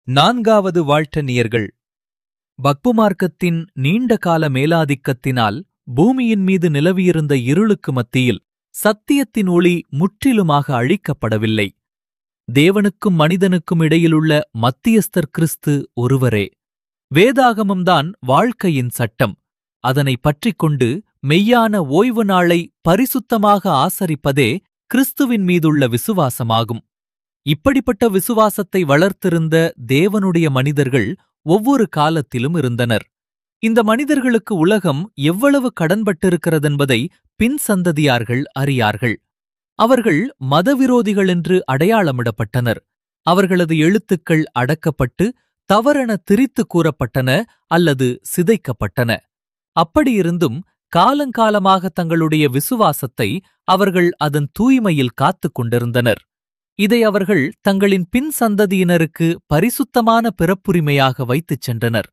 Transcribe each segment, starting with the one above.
நான்காவது வாழ்த்தனியர்கள் பக்பு மார்க்கத்தின் நீண்ட கால மேலாதிக்கத்தினால் பூமியின் மீது நிலவியிருந்த இருளுக்கு மத்தியில் சத்தியத்தின் ஒளி முற்றிலுமாக அழிக்கப்படவில்லை தேவனுக்கும் மனிதனுக்கும் இடையிலுள்ள மத்தியஸ்தர் கிறிஸ்து ஒருவரே வேதாகமம்தான் வாழ்க்கையின் சட்டம் அதனை பற்றிக்கொண்டு மெய்யான ஓய்வு நாளை பரிசுத்தமாக ஆசரிப்பதே கிறிஸ்துவின் மீதுள்ள விசுவாசமாகும் இப்படிப்பட்ட விசுவாசத்தை வளர்த்திருந்த தேவனுடைய மனிதர்கள் ஒவ்வொரு காலத்திலும் இருந்தனர் இந்த மனிதர்களுக்கு உலகம் எவ்வளவு கடன்பட்டிருக்கிறதென்பதை பின் சந்ததியார்கள் அறியார்கள் அவர்கள் மதவிரோதிகள் என்று அடையாளமிடப்பட்டனர் அவர்களது எழுத்துக்கள் அடக்கப்பட்டு தவறென திரித்து கூறப்பட்டன அல்லது சிதைக்கப்பட்டன அப்படியிருந்தும் காலங்காலமாக தங்களுடைய விசுவாசத்தை அவர்கள் அதன் தூய்மையில் காத்துக் கொண்டிருந்தனர் இதை அவர்கள் தங்களின் பின் சந்ததியினருக்கு பரிசுத்தமான பிறப்புரிமையாக வைத்துச் சென்றனர்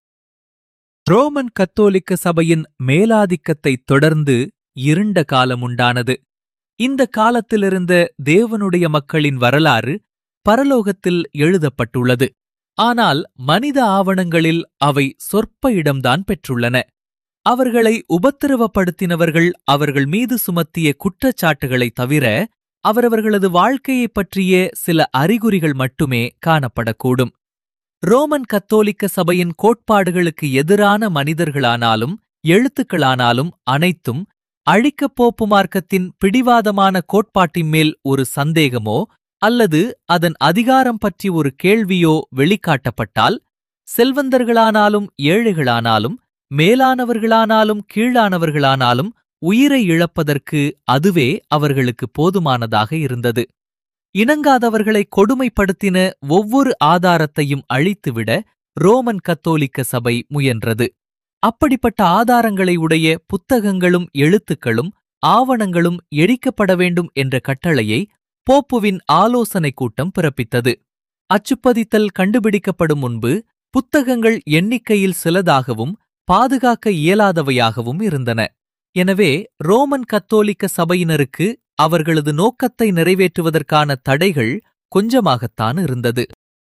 ரோமன் கத்தோலிக்க சபையின் மேலாதிக்கத்தை தொடர்ந்து இருண்ட காலம் உண்டானது இந்த காலத்திலிருந்த தேவனுடைய மக்களின் வரலாறு பரலோகத்தில் எழுதப்பட்டுள்ளது ஆனால் மனித ஆவணங்களில் அவை சொற்ப இடம்தான் பெற்றுள்ளன அவர்களை உபத்திரவப்படுத்தினவர்கள் அவர்கள் மீது சுமத்திய குற்றச்சாட்டுகளைத் தவிர அவரவர்களது வாழ்க்கையைப் பற்றிய சில அறிகுறிகள் மட்டுமே காணப்படக்கூடும் ரோமன் கத்தோலிக்க சபையின் கோட்பாடுகளுக்கு எதிரான மனிதர்களானாலும் எழுத்துக்களானாலும் அனைத்தும் அழிக்கப் போப்பு மார்க்கத்தின் பிடிவாதமான கோட்பாட்டின் மேல் ஒரு சந்தேகமோ அல்லது அதன் அதிகாரம் பற்றி ஒரு கேள்வியோ வெளிக்காட்டப்பட்டால் செல்வந்தர்களானாலும் ஏழைகளானாலும் மேலானவர்களானாலும் கீழானவர்களானாலும் உயிரை இழப்பதற்கு அதுவே அவர்களுக்கு போதுமானதாக இருந்தது இணங்காதவர்களை கொடுமைப்படுத்தின ஒவ்வொரு ஆதாரத்தையும் அழித்துவிட ரோமன் கத்தோலிக்க சபை முயன்றது அப்படிப்பட்ட ஆதாரங்களை உடைய புத்தகங்களும் எழுத்துக்களும் ஆவணங்களும் எரிக்கப்பட வேண்டும் என்ற கட்டளையை போப்புவின் ஆலோசனைக் கூட்டம் பிறப்பித்தது அச்சுப்பதித்தல் கண்டுபிடிக்கப்படும் முன்பு புத்தகங்கள் எண்ணிக்கையில் சிலதாகவும் பாதுகாக்க இயலாதவையாகவும் இருந்தன எனவே ரோமன் கத்தோலிக்க சபையினருக்கு அவர்களது நோக்கத்தை நிறைவேற்றுவதற்கான தடைகள் கொஞ்சமாகத்தான் இருந்தது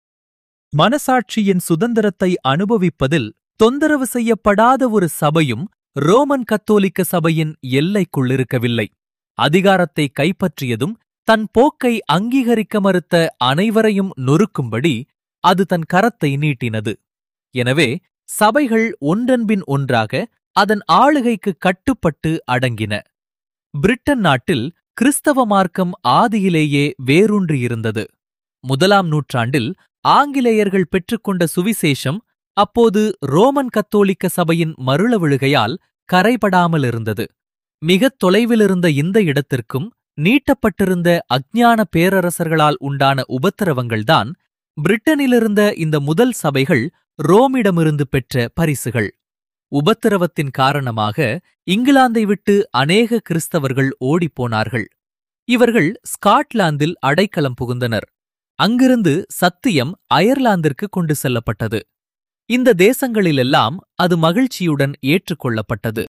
மனசாட்சியின் சுதந்திரத்தை அனுபவிப்பதில் தொந்தரவு செய்யப்படாத ஒரு சபையும் ரோமன் கத்தோலிக்க சபையின் எல்லைக்குள்ளிருக்கவில்லை அதிகாரத்தை கைப்பற்றியதும் தன் போக்கை அங்கீகரிக்க மறுத்த அனைவரையும் நொறுக்கும்படி அது தன் கரத்தை நீட்டினது எனவே சபைகள் ஒன்றன்பின் ஒன்றாக அதன் ஆளுகைக்கு கட்டுப்பட்டு அடங்கின பிரிட்டன் நாட்டில் கிறிஸ்தவ மார்க்கம் ஆதியிலேயே வேரூன்றியிருந்தது முதலாம் நூற்றாண்டில் ஆங்கிலேயர்கள் பெற்றுக்கொண்ட சுவிசேஷம் அப்போது ரோமன் கத்தோலிக்க சபையின் மருளவிழுகையால் கரைபடாமல் இருந்தது மிகத் தொலைவிலிருந்த இந்த இடத்திற்கும் நீட்டப்பட்டிருந்த அஞ்ஞான பேரரசர்களால் உண்டான உபத்திரவங்கள்தான் பிரிட்டனிலிருந்த இந்த முதல் சபைகள் ரோமிடமிருந்து பெற்ற பரிசுகள் உபத்திரவத்தின் காரணமாக இங்கிலாந்தை விட்டு அநேக கிறிஸ்தவர்கள் ஓடிப்போனார்கள் இவர்கள் ஸ்காட்லாந்தில் அடைக்கலம் புகுந்தனர் அங்கிருந்து சத்தியம் அயர்லாந்திற்கு கொண்டு செல்லப்பட்டது இந்த தேசங்களிலெல்லாம் அது மகிழ்ச்சியுடன் ஏற்றுக்கொள்ளப்பட்டது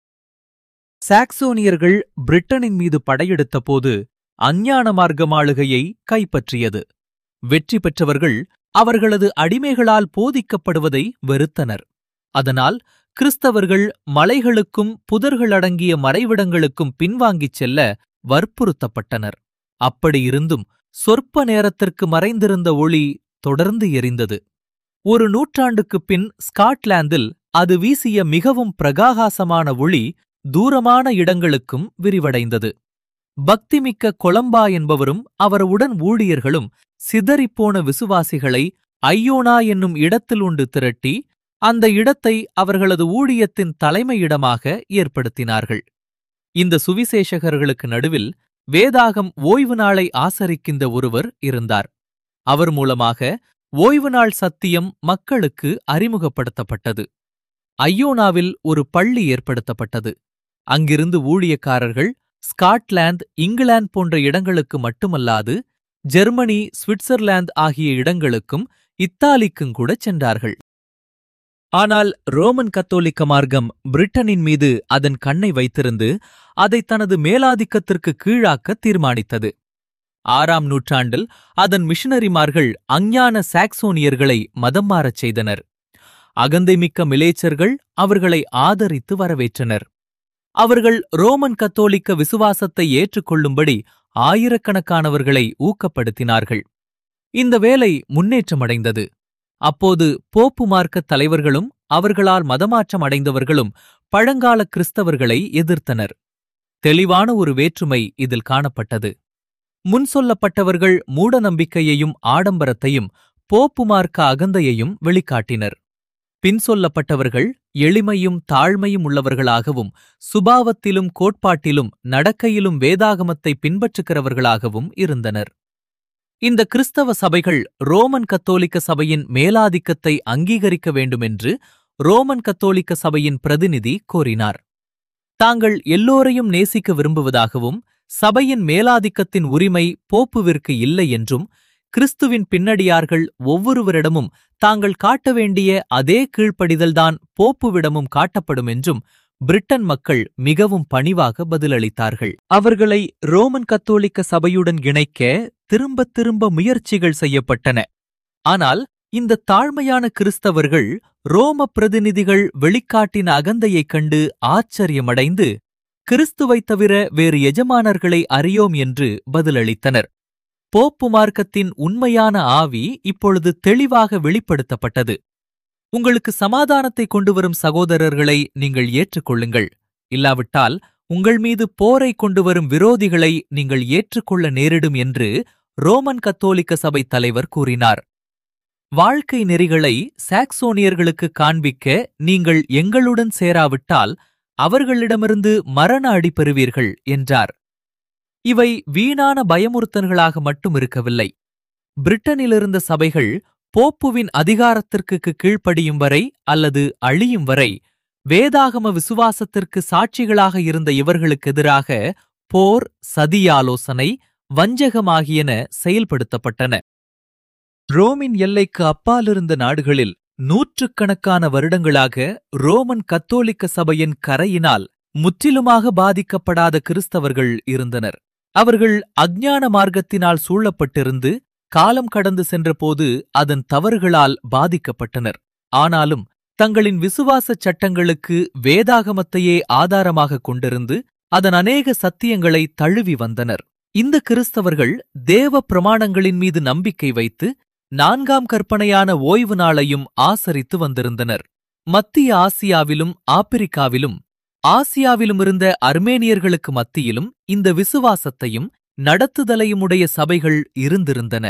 சாக்சோனியர்கள் பிரிட்டனின் மீது படையெடுத்தபோது அஞ்ஞான மார்க்கம் ஆளுகையை கைப்பற்றியது வெற்றி பெற்றவர்கள் அவர்களது அடிமைகளால் போதிக்கப்படுவதை வெறுத்தனர் அதனால் கிறிஸ்தவர்கள் மலைகளுக்கும் புதர்கள் அடங்கிய மறைவிடங்களுக்கும் பின்வாங்கிச் செல்ல வற்புறுத்தப்பட்டனர் அப்படியிருந்தும் சொற்ப நேரத்திற்கு மறைந்திருந்த ஒளி தொடர்ந்து எரிந்தது ஒரு நூற்றாண்டுக்குப் பின் ஸ்காட்லாந்தில் அது வீசிய மிகவும் பிரகாகாசமான ஒளி தூரமான இடங்களுக்கும் விரிவடைந்தது பக்திமிக்க கொலம்பா என்பவரும் அவருடன் ஊழியர்களும் சிதறிப்போன விசுவாசிகளை ஐயோனா என்னும் இடத்தில் உண்டு திரட்டி அந்த இடத்தை அவர்களது ஊழியத்தின் தலைமையிடமாக ஏற்படுத்தினார்கள் இந்த சுவிசேஷகர்களுக்கு நடுவில் வேதாகம் ஓய்வு நாளை ஆசரிக்கின்ற ஒருவர் இருந்தார் அவர் மூலமாக ஓய்வு நாள் சத்தியம் மக்களுக்கு அறிமுகப்படுத்தப்பட்டது ஐயோனாவில் ஒரு பள்ளி ஏற்படுத்தப்பட்டது அங்கிருந்து ஊழியக்காரர்கள் ஸ்காட்லாந்து இங்கிலாந்து போன்ற இடங்களுக்கு மட்டுமல்லாது ஜெர்மனி சுவிட்சர்லாந்து ஆகிய இடங்களுக்கும் இத்தாலிக்கும் கூட சென்றார்கள் ஆனால் ரோமன் கத்தோலிக்க மார்க்கம் பிரிட்டனின் மீது அதன் கண்ணை வைத்திருந்து அதை தனது மேலாதிக்கத்திற்கு கீழாக்க தீர்மானித்தது ஆறாம் நூற்றாண்டில் அதன் மிஷனரிமார்கள் அஞ்ஞான சாக்சோனியர்களை மதம் மாறச் செய்தனர் அகந்தைமிக்க மிலேச்சர்கள் அவர்களை ஆதரித்து வரவேற்றனர் அவர்கள் ரோமன் கத்தோலிக்க விசுவாசத்தை ஏற்றுக்கொள்ளும்படி ஆயிரக்கணக்கானவர்களை ஊக்கப்படுத்தினார்கள் இந்த வேலை முன்னேற்றமடைந்தது அப்போது போப்பு மார்க்க தலைவர்களும் அவர்களால் மதமாற்றம் அடைந்தவர்களும் பழங்கால கிறிஸ்தவர்களை எதிர்த்தனர் தெளிவான ஒரு வேற்றுமை இதில் காணப்பட்டது முன் சொல்லப்பட்டவர்கள் மூட நம்பிக்கையையும் ஆடம்பரத்தையும் போப்பு மார்க்க அகந்தையையும் வெளிக்காட்டினர் பின் சொல்லப்பட்டவர்கள் எளிமையும் தாழ்மையும் உள்ளவர்களாகவும் சுபாவத்திலும் கோட்பாட்டிலும் நடக்கையிலும் வேதாகமத்தை பின்பற்றுகிறவர்களாகவும் இருந்தனர் இந்த கிறிஸ்தவ சபைகள் ரோமன் கத்தோலிக்க சபையின் மேலாதிக்கத்தை அங்கீகரிக்க வேண்டுமென்று ரோமன் கத்தோலிக்க சபையின் பிரதிநிதி கோரினார் தாங்கள் எல்லோரையும் நேசிக்க விரும்புவதாகவும் சபையின் மேலாதிக்கத்தின் உரிமை போப்புவிற்கு இல்லை என்றும் கிறிஸ்துவின் பின்னடியார்கள் ஒவ்வொருவரிடமும் தாங்கள் காட்ட வேண்டிய அதே கீழ்ப்படிதல்தான் போப்புவிடமும் காட்டப்படும் என்றும் பிரிட்டன் மக்கள் மிகவும் பணிவாக பதிலளித்தார்கள் அவர்களை ரோமன் கத்தோலிக்க சபையுடன் இணைக்க திரும்ப திரும்ப முயற்சிகள் செய்யப்பட்டன ஆனால் இந்த தாழ்மையான கிறிஸ்தவர்கள் ரோம பிரதிநிதிகள் வெளிக்காட்டின அகந்தையைக் கண்டு ஆச்சரியமடைந்து கிறிஸ்துவைத் தவிர வேறு எஜமானர்களை அறியோம் என்று பதிலளித்தனர் போப்பு மார்க்கத்தின் உண்மையான ஆவி இப்பொழுது தெளிவாக வெளிப்படுத்தப்பட்டது உங்களுக்கு சமாதானத்தை கொண்டு வரும் சகோதரர்களை நீங்கள் ஏற்றுக்கொள்ளுங்கள் இல்லாவிட்டால் உங்கள் மீது போரை கொண்டு வரும் விரோதிகளை நீங்கள் ஏற்றுக்கொள்ள நேரிடும் என்று ரோமன் கத்தோலிக்க சபை தலைவர் கூறினார் வாழ்க்கை நெறிகளை சாக்சோனியர்களுக்கு காண்பிக்க நீங்கள் எங்களுடன் சேராவிட்டால் அவர்களிடமிருந்து மரண அடி பெறுவீர்கள் என்றார் இவை வீணான பயமுறுத்தல்களாக மட்டும் இருக்கவில்லை பிரிட்டனிலிருந்த சபைகள் போப்புவின் அதிகாரத்திற்கு கீழ்ப்படியும் வரை அல்லது அழியும் வரை வேதாகம விசுவாசத்திற்கு சாட்சிகளாக இருந்த இவர்களுக்கு எதிராக போர் சதியாலோசனை வஞ்சகமாகியன செயல்படுத்தப்பட்டன ரோமின் எல்லைக்கு அப்பாலிருந்த நாடுகளில் நூற்றுக்கணக்கான வருடங்களாக ரோமன் கத்தோலிக்க சபையின் கரையினால் முற்றிலுமாக பாதிக்கப்படாத கிறிஸ்தவர்கள் இருந்தனர் அவர்கள் அஞ்ஞான மார்க்கத்தினால் சூழப்பட்டிருந்து காலம் கடந்து சென்றபோது அதன் தவறுகளால் பாதிக்கப்பட்டனர் ஆனாலும் தங்களின் விசுவாசச் சட்டங்களுக்கு வேதாகமத்தையே ஆதாரமாக கொண்டிருந்து அதன் அநேக சத்தியங்களை தழுவி வந்தனர் இந்த கிறிஸ்தவர்கள் தேவ பிரமாணங்களின் மீது நம்பிக்கை வைத்து நான்காம் கற்பனையான ஓய்வு நாளையும் ஆசரித்து வந்திருந்தனர் மத்திய ஆசியாவிலும் ஆப்பிரிக்காவிலும் ஆசியாவிலும் இருந்த அர்மேனியர்களுக்கு மத்தியிலும் இந்த விசுவாசத்தையும் நடத்துதலையுமுடைய சபைகள் இருந்திருந்தன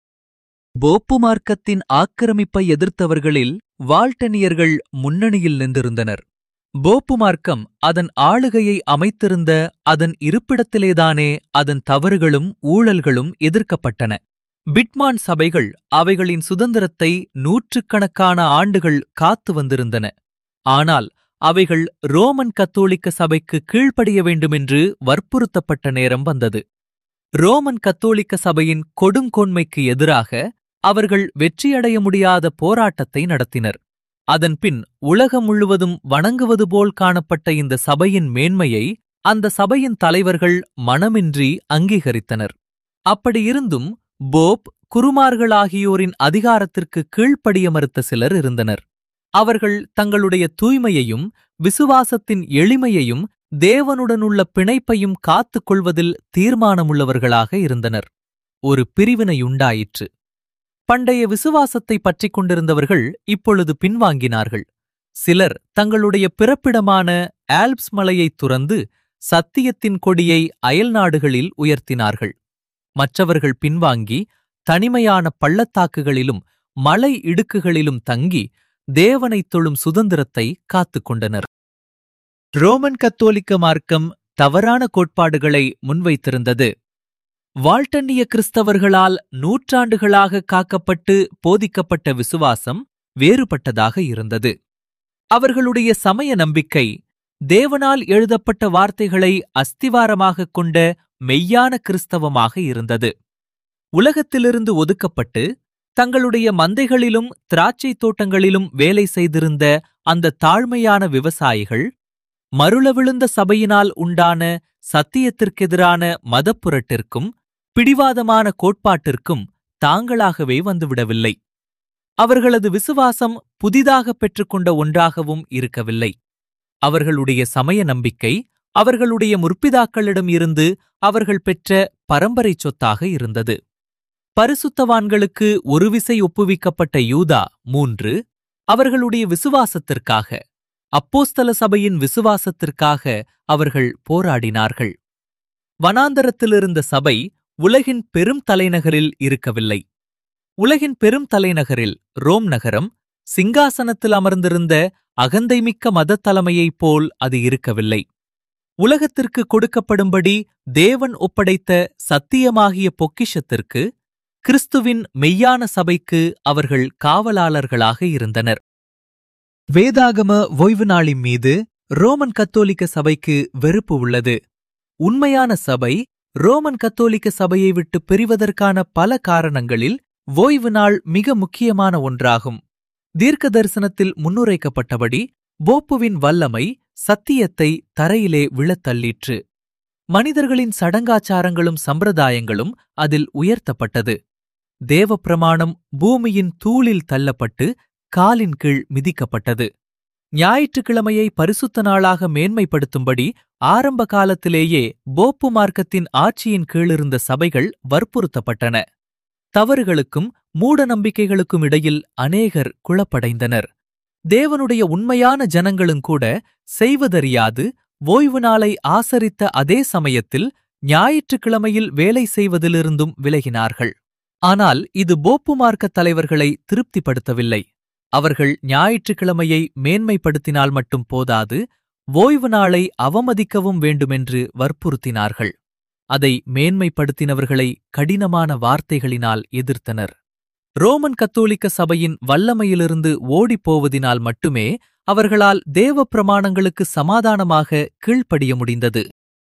போப்பு மார்க்கத்தின் ஆக்கிரமிப்பை எதிர்த்தவர்களில் வால்டனியர்கள் முன்னணியில் நின்றிருந்தனர் போப்பு மார்க்கம் அதன் ஆளுகையை அமைத்திருந்த அதன் இருப்பிடத்திலேதானே அதன் தவறுகளும் ஊழல்களும் எதிர்க்கப்பட்டன பிட்மான் சபைகள் அவைகளின் சுதந்திரத்தை நூற்றுக்கணக்கான ஆண்டுகள் காத்து வந்திருந்தன ஆனால் அவைகள் ரோமன் கத்தோலிக்க சபைக்கு கீழ்ப்படிய வேண்டுமென்று வற்புறுத்தப்பட்ட நேரம் வந்தது ரோமன் கத்தோலிக்க சபையின் கொடுங்கோன்மைக்கு எதிராக அவர்கள் வெற்றியடைய முடியாத போராட்டத்தை நடத்தினர் அதன்பின் உலகம் முழுவதும் வணங்குவது போல் காணப்பட்ட இந்த சபையின் மேன்மையை அந்த சபையின் தலைவர்கள் மனமின்றி அங்கீகரித்தனர் அப்படியிருந்தும் போப் குருமார்களாகியோரின் அதிகாரத்திற்கு கீழ்ப்படிய மறுத்த சிலர் இருந்தனர் அவர்கள் தங்களுடைய தூய்மையையும் விசுவாசத்தின் எளிமையையும் தேவனுடனுள்ள பிணைப்பையும் காத்துக் கொள்வதில் தீர்மானமுள்ளவர்களாக இருந்தனர் ஒரு பிரிவினையுண்டாயிற்று பண்டைய விசுவாசத்தை பற்றிக் கொண்டிருந்தவர்கள் இப்பொழுது பின்வாங்கினார்கள் சிலர் தங்களுடைய பிறப்பிடமான ஆல்ப்ஸ் மலையைத் துறந்து சத்தியத்தின் கொடியை அயல்நாடுகளில் உயர்த்தினார்கள் மற்றவர்கள் பின்வாங்கி தனிமையான பள்ளத்தாக்குகளிலும் மலை இடுக்குகளிலும் தங்கி தேவனைத் தொழும் சுதந்திரத்தை காத்துக் கொண்டனர் ரோமன் கத்தோலிக்க மார்க்கம் தவறான கோட்பாடுகளை முன்வைத்திருந்தது வால்டன்னிய கிறிஸ்தவர்களால் நூற்றாண்டுகளாக காக்கப்பட்டு போதிக்கப்பட்ட விசுவாசம் வேறுபட்டதாக இருந்தது அவர்களுடைய சமய நம்பிக்கை தேவனால் எழுதப்பட்ட வார்த்தைகளை அஸ்திவாரமாகக் கொண்ட மெய்யான கிறிஸ்தவமாக இருந்தது உலகத்திலிருந்து ஒதுக்கப்பட்டு தங்களுடைய மந்தைகளிலும் திராட்சைத் தோட்டங்களிலும் வேலை செய்திருந்த அந்த தாழ்மையான விவசாயிகள் மருளவிழுந்த சபையினால் உண்டான சத்தியத்திற்கெதிரான மதப்புரட்டிற்கும் பிடிவாதமான கோட்பாட்டிற்கும் தாங்களாகவே வந்துவிடவில்லை அவர்களது விசுவாசம் புதிதாக பெற்றுக்கொண்ட ஒன்றாகவும் இருக்கவில்லை அவர்களுடைய சமய நம்பிக்கை அவர்களுடைய முற்பிதாக்களிடம் இருந்து அவர்கள் பெற்ற பரம்பரை சொத்தாக இருந்தது பரிசுத்தவான்களுக்கு ஒரு விசை ஒப்புவிக்கப்பட்ட யூதா மூன்று அவர்களுடைய விசுவாசத்திற்காக அப்போஸ்தல சபையின் விசுவாசத்திற்காக அவர்கள் போராடினார்கள் வனாந்தரத்திலிருந்த சபை உலகின் பெரும் தலைநகரில் இருக்கவில்லை உலகின் பெரும் தலைநகரில் ரோம் நகரம் சிங்காசனத்தில் அமர்ந்திருந்த அகந்தைமிக்க மதத் தலைமையைப் போல் அது இருக்கவில்லை உலகத்திற்கு கொடுக்கப்படும்படி தேவன் ஒப்படைத்த சத்தியமாகிய பொக்கிஷத்திற்கு கிறிஸ்துவின் மெய்யான சபைக்கு அவர்கள் காவலாளர்களாக இருந்தனர் வேதாகம ஓய்வு நாளின் மீது ரோமன் கத்தோலிக்க சபைக்கு வெறுப்பு உள்ளது உண்மையான சபை ரோமன் கத்தோலிக்க சபையை விட்டு பிரிவதற்கான பல காரணங்களில் ஓய்வு நாள் மிக முக்கியமான ஒன்றாகும் தீர்க்க தரிசனத்தில் முன்னுரைக்கப்பட்டபடி போப்புவின் வல்லமை சத்தியத்தை தரையிலே விழத்தள்ளிற்று மனிதர்களின் சடங்காச்சாரங்களும் சம்பிரதாயங்களும் அதில் உயர்த்தப்பட்டது தேவப்பிரமாணம் பூமியின் தூளில் தள்ளப்பட்டு காலின் கீழ் மிதிக்கப்பட்டது ஞாயிற்றுக்கிழமையை பரிசுத்த நாளாக மேன்மைப்படுத்தும்படி ஆரம்ப காலத்திலேயே போப்பு மார்க்கத்தின் ஆட்சியின் கீழிருந்த சபைகள் வற்புறுத்தப்பட்டன தவறுகளுக்கும் மூட நம்பிக்கைகளுக்கும் இடையில் அநேகர் குழப்படைந்தனர் தேவனுடைய உண்மையான ஜனங்களுங்கூட செய்வதறியாது ஓய்வு நாளை ஆசரித்த அதே சமயத்தில் ஞாயிற்றுக்கிழமையில் வேலை செய்வதிலிருந்தும் விலகினார்கள் ஆனால் இது போப்பு மார்க்கத் தலைவர்களை திருப்திப்படுத்தவில்லை அவர்கள் ஞாயிற்றுக்கிழமையை மேன்மைப்படுத்தினால் மட்டும் போதாது ஓய்வு நாளை அவமதிக்கவும் வேண்டுமென்று வற்புறுத்தினார்கள் அதை மேன்மைப்படுத்தினவர்களை கடினமான வார்த்தைகளினால் எதிர்த்தனர் ரோமன் கத்தோலிக்க சபையின் வல்லமையிலிருந்து ஓடிப்போவதினால் மட்டுமே அவர்களால் தேவ பிரமாணங்களுக்கு சமாதானமாக கீழ்ப்படிய முடிந்தது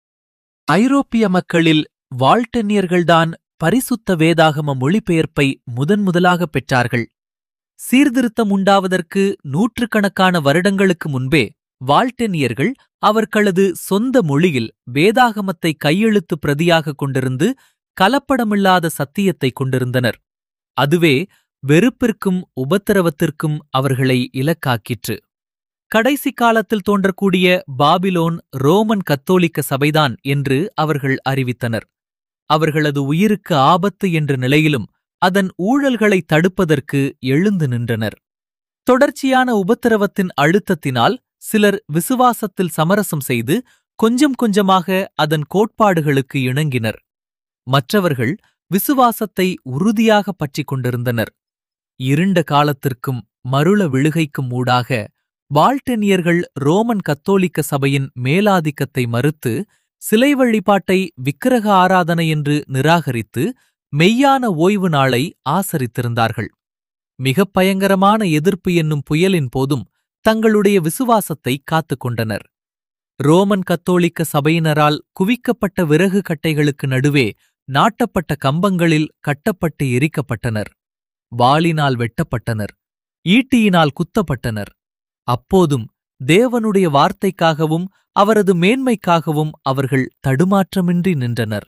ஐரோப்பிய மக்களில் வால்டென்னியர்கள்தான் பரிசுத்த வேதாகம மொழிபெயர்ப்பை முதன்முதலாக பெற்றார்கள் சீர்திருத்தம் உண்டாவதற்கு நூற்றுக்கணக்கான வருடங்களுக்கு முன்பே வால்டெனியர்கள் அவர்களது சொந்த மொழியில் வேதாகமத்தை கையெழுத்து பிரதியாக கொண்டிருந்து கலப்படமில்லாத சத்தியத்தை கொண்டிருந்தனர் அதுவே வெறுப்பிற்கும் உபத்திரவத்திற்கும் அவர்களை இலக்காக்கிற்று கடைசி காலத்தில் தோன்றக்கூடிய பாபிலோன் ரோமன் கத்தோலிக்க சபைதான் என்று அவர்கள் அறிவித்தனர் அவர்களது உயிருக்கு ஆபத்து என்ற நிலையிலும் அதன் ஊழல்களை தடுப்பதற்கு எழுந்து நின்றனர் தொடர்ச்சியான உபத்திரவத்தின் அழுத்தத்தினால் சிலர் விசுவாசத்தில் சமரசம் செய்து கொஞ்சம் கொஞ்சமாக அதன் கோட்பாடுகளுக்கு இணங்கினர் மற்றவர்கள் விசுவாசத்தை உறுதியாக பற்றிக் கொண்டிருந்தனர் இருண்ட காலத்திற்கும் மருள விழுகைக்கும் ஊடாக வால்டெனியர்கள் ரோமன் கத்தோலிக்க சபையின் மேலாதிக்கத்தை மறுத்து சிலை வழிபாட்டை விக்கிரக ஆராதனை என்று நிராகரித்து மெய்யான ஓய்வு நாளை ஆசரித்திருந்தார்கள் மிகப் பயங்கரமான எதிர்ப்பு என்னும் புயலின் போதும் தங்களுடைய விசுவாசத்தை காத்துக் கொண்டனர் ரோமன் கத்தோலிக்க சபையினரால் குவிக்கப்பட்ட விறகு கட்டைகளுக்கு நடுவே நாட்டப்பட்ட கம்பங்களில் கட்டப்பட்டு எரிக்கப்பட்டனர் வாளினால் வெட்டப்பட்டனர் ஈட்டியினால் குத்தப்பட்டனர் அப்போதும் தேவனுடைய வார்த்தைக்காகவும் அவரது மேன்மைக்காகவும் அவர்கள் தடுமாற்றமின்றி நின்றனர்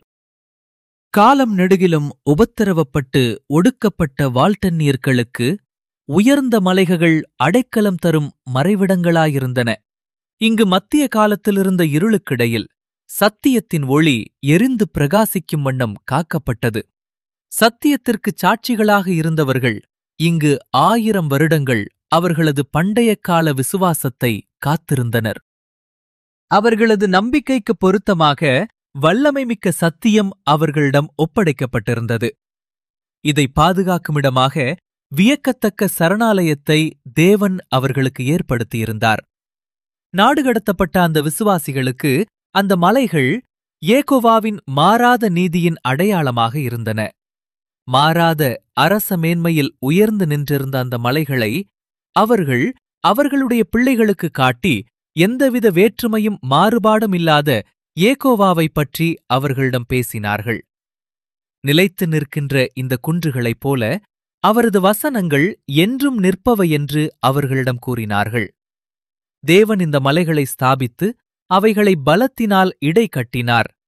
காலம் நெடுகிலும் உபத்திரவப்பட்டு ஒடுக்கப்பட்ட வால்டன்னியர்களுக்கு உயர்ந்த மலைகள் அடைக்கலம் தரும் மறைவிடங்களாயிருந்தன இங்கு மத்திய காலத்திலிருந்த இருளுக்கிடையில் சத்தியத்தின் ஒளி எரிந்து பிரகாசிக்கும் வண்ணம் காக்கப்பட்டது சத்தியத்திற்குச் சாட்சிகளாக இருந்தவர்கள் இங்கு ஆயிரம் வருடங்கள் அவர்களது பண்டைய கால விசுவாசத்தை காத்திருந்தனர் அவர்களது நம்பிக்கைக்கு பொருத்தமாக வல்லமைமிக்க சத்தியம் அவர்களிடம் ஒப்படைக்கப்பட்டிருந்தது இதை பாதுகாக்குமிடமாக வியக்கத்தக்க சரணாலயத்தை தேவன் அவர்களுக்கு ஏற்படுத்தியிருந்தார் நாடு கடத்தப்பட்ட அந்த விசுவாசிகளுக்கு அந்த மலைகள் ஏகோவாவின் மாறாத நீதியின் அடையாளமாக இருந்தன மாறாத அரச மேன்மையில் உயர்ந்து நின்றிருந்த அந்த மலைகளை அவர்கள் அவர்களுடைய பிள்ளைகளுக்கு காட்டி எந்தவித வேற்றுமையும் மாறுபாடும் இல்லாத ஏகோவாவைப் பற்றி அவர்களிடம் பேசினார்கள் நிலைத்து நிற்கின்ற இந்த குன்றுகளைப் போல அவரது வசனங்கள் என்றும் நிற்பவை என்று அவர்களிடம் கூறினார்கள் தேவன் இந்த மலைகளை ஸ்தாபித்து அவைகளை பலத்தினால் இடை கட்டினார்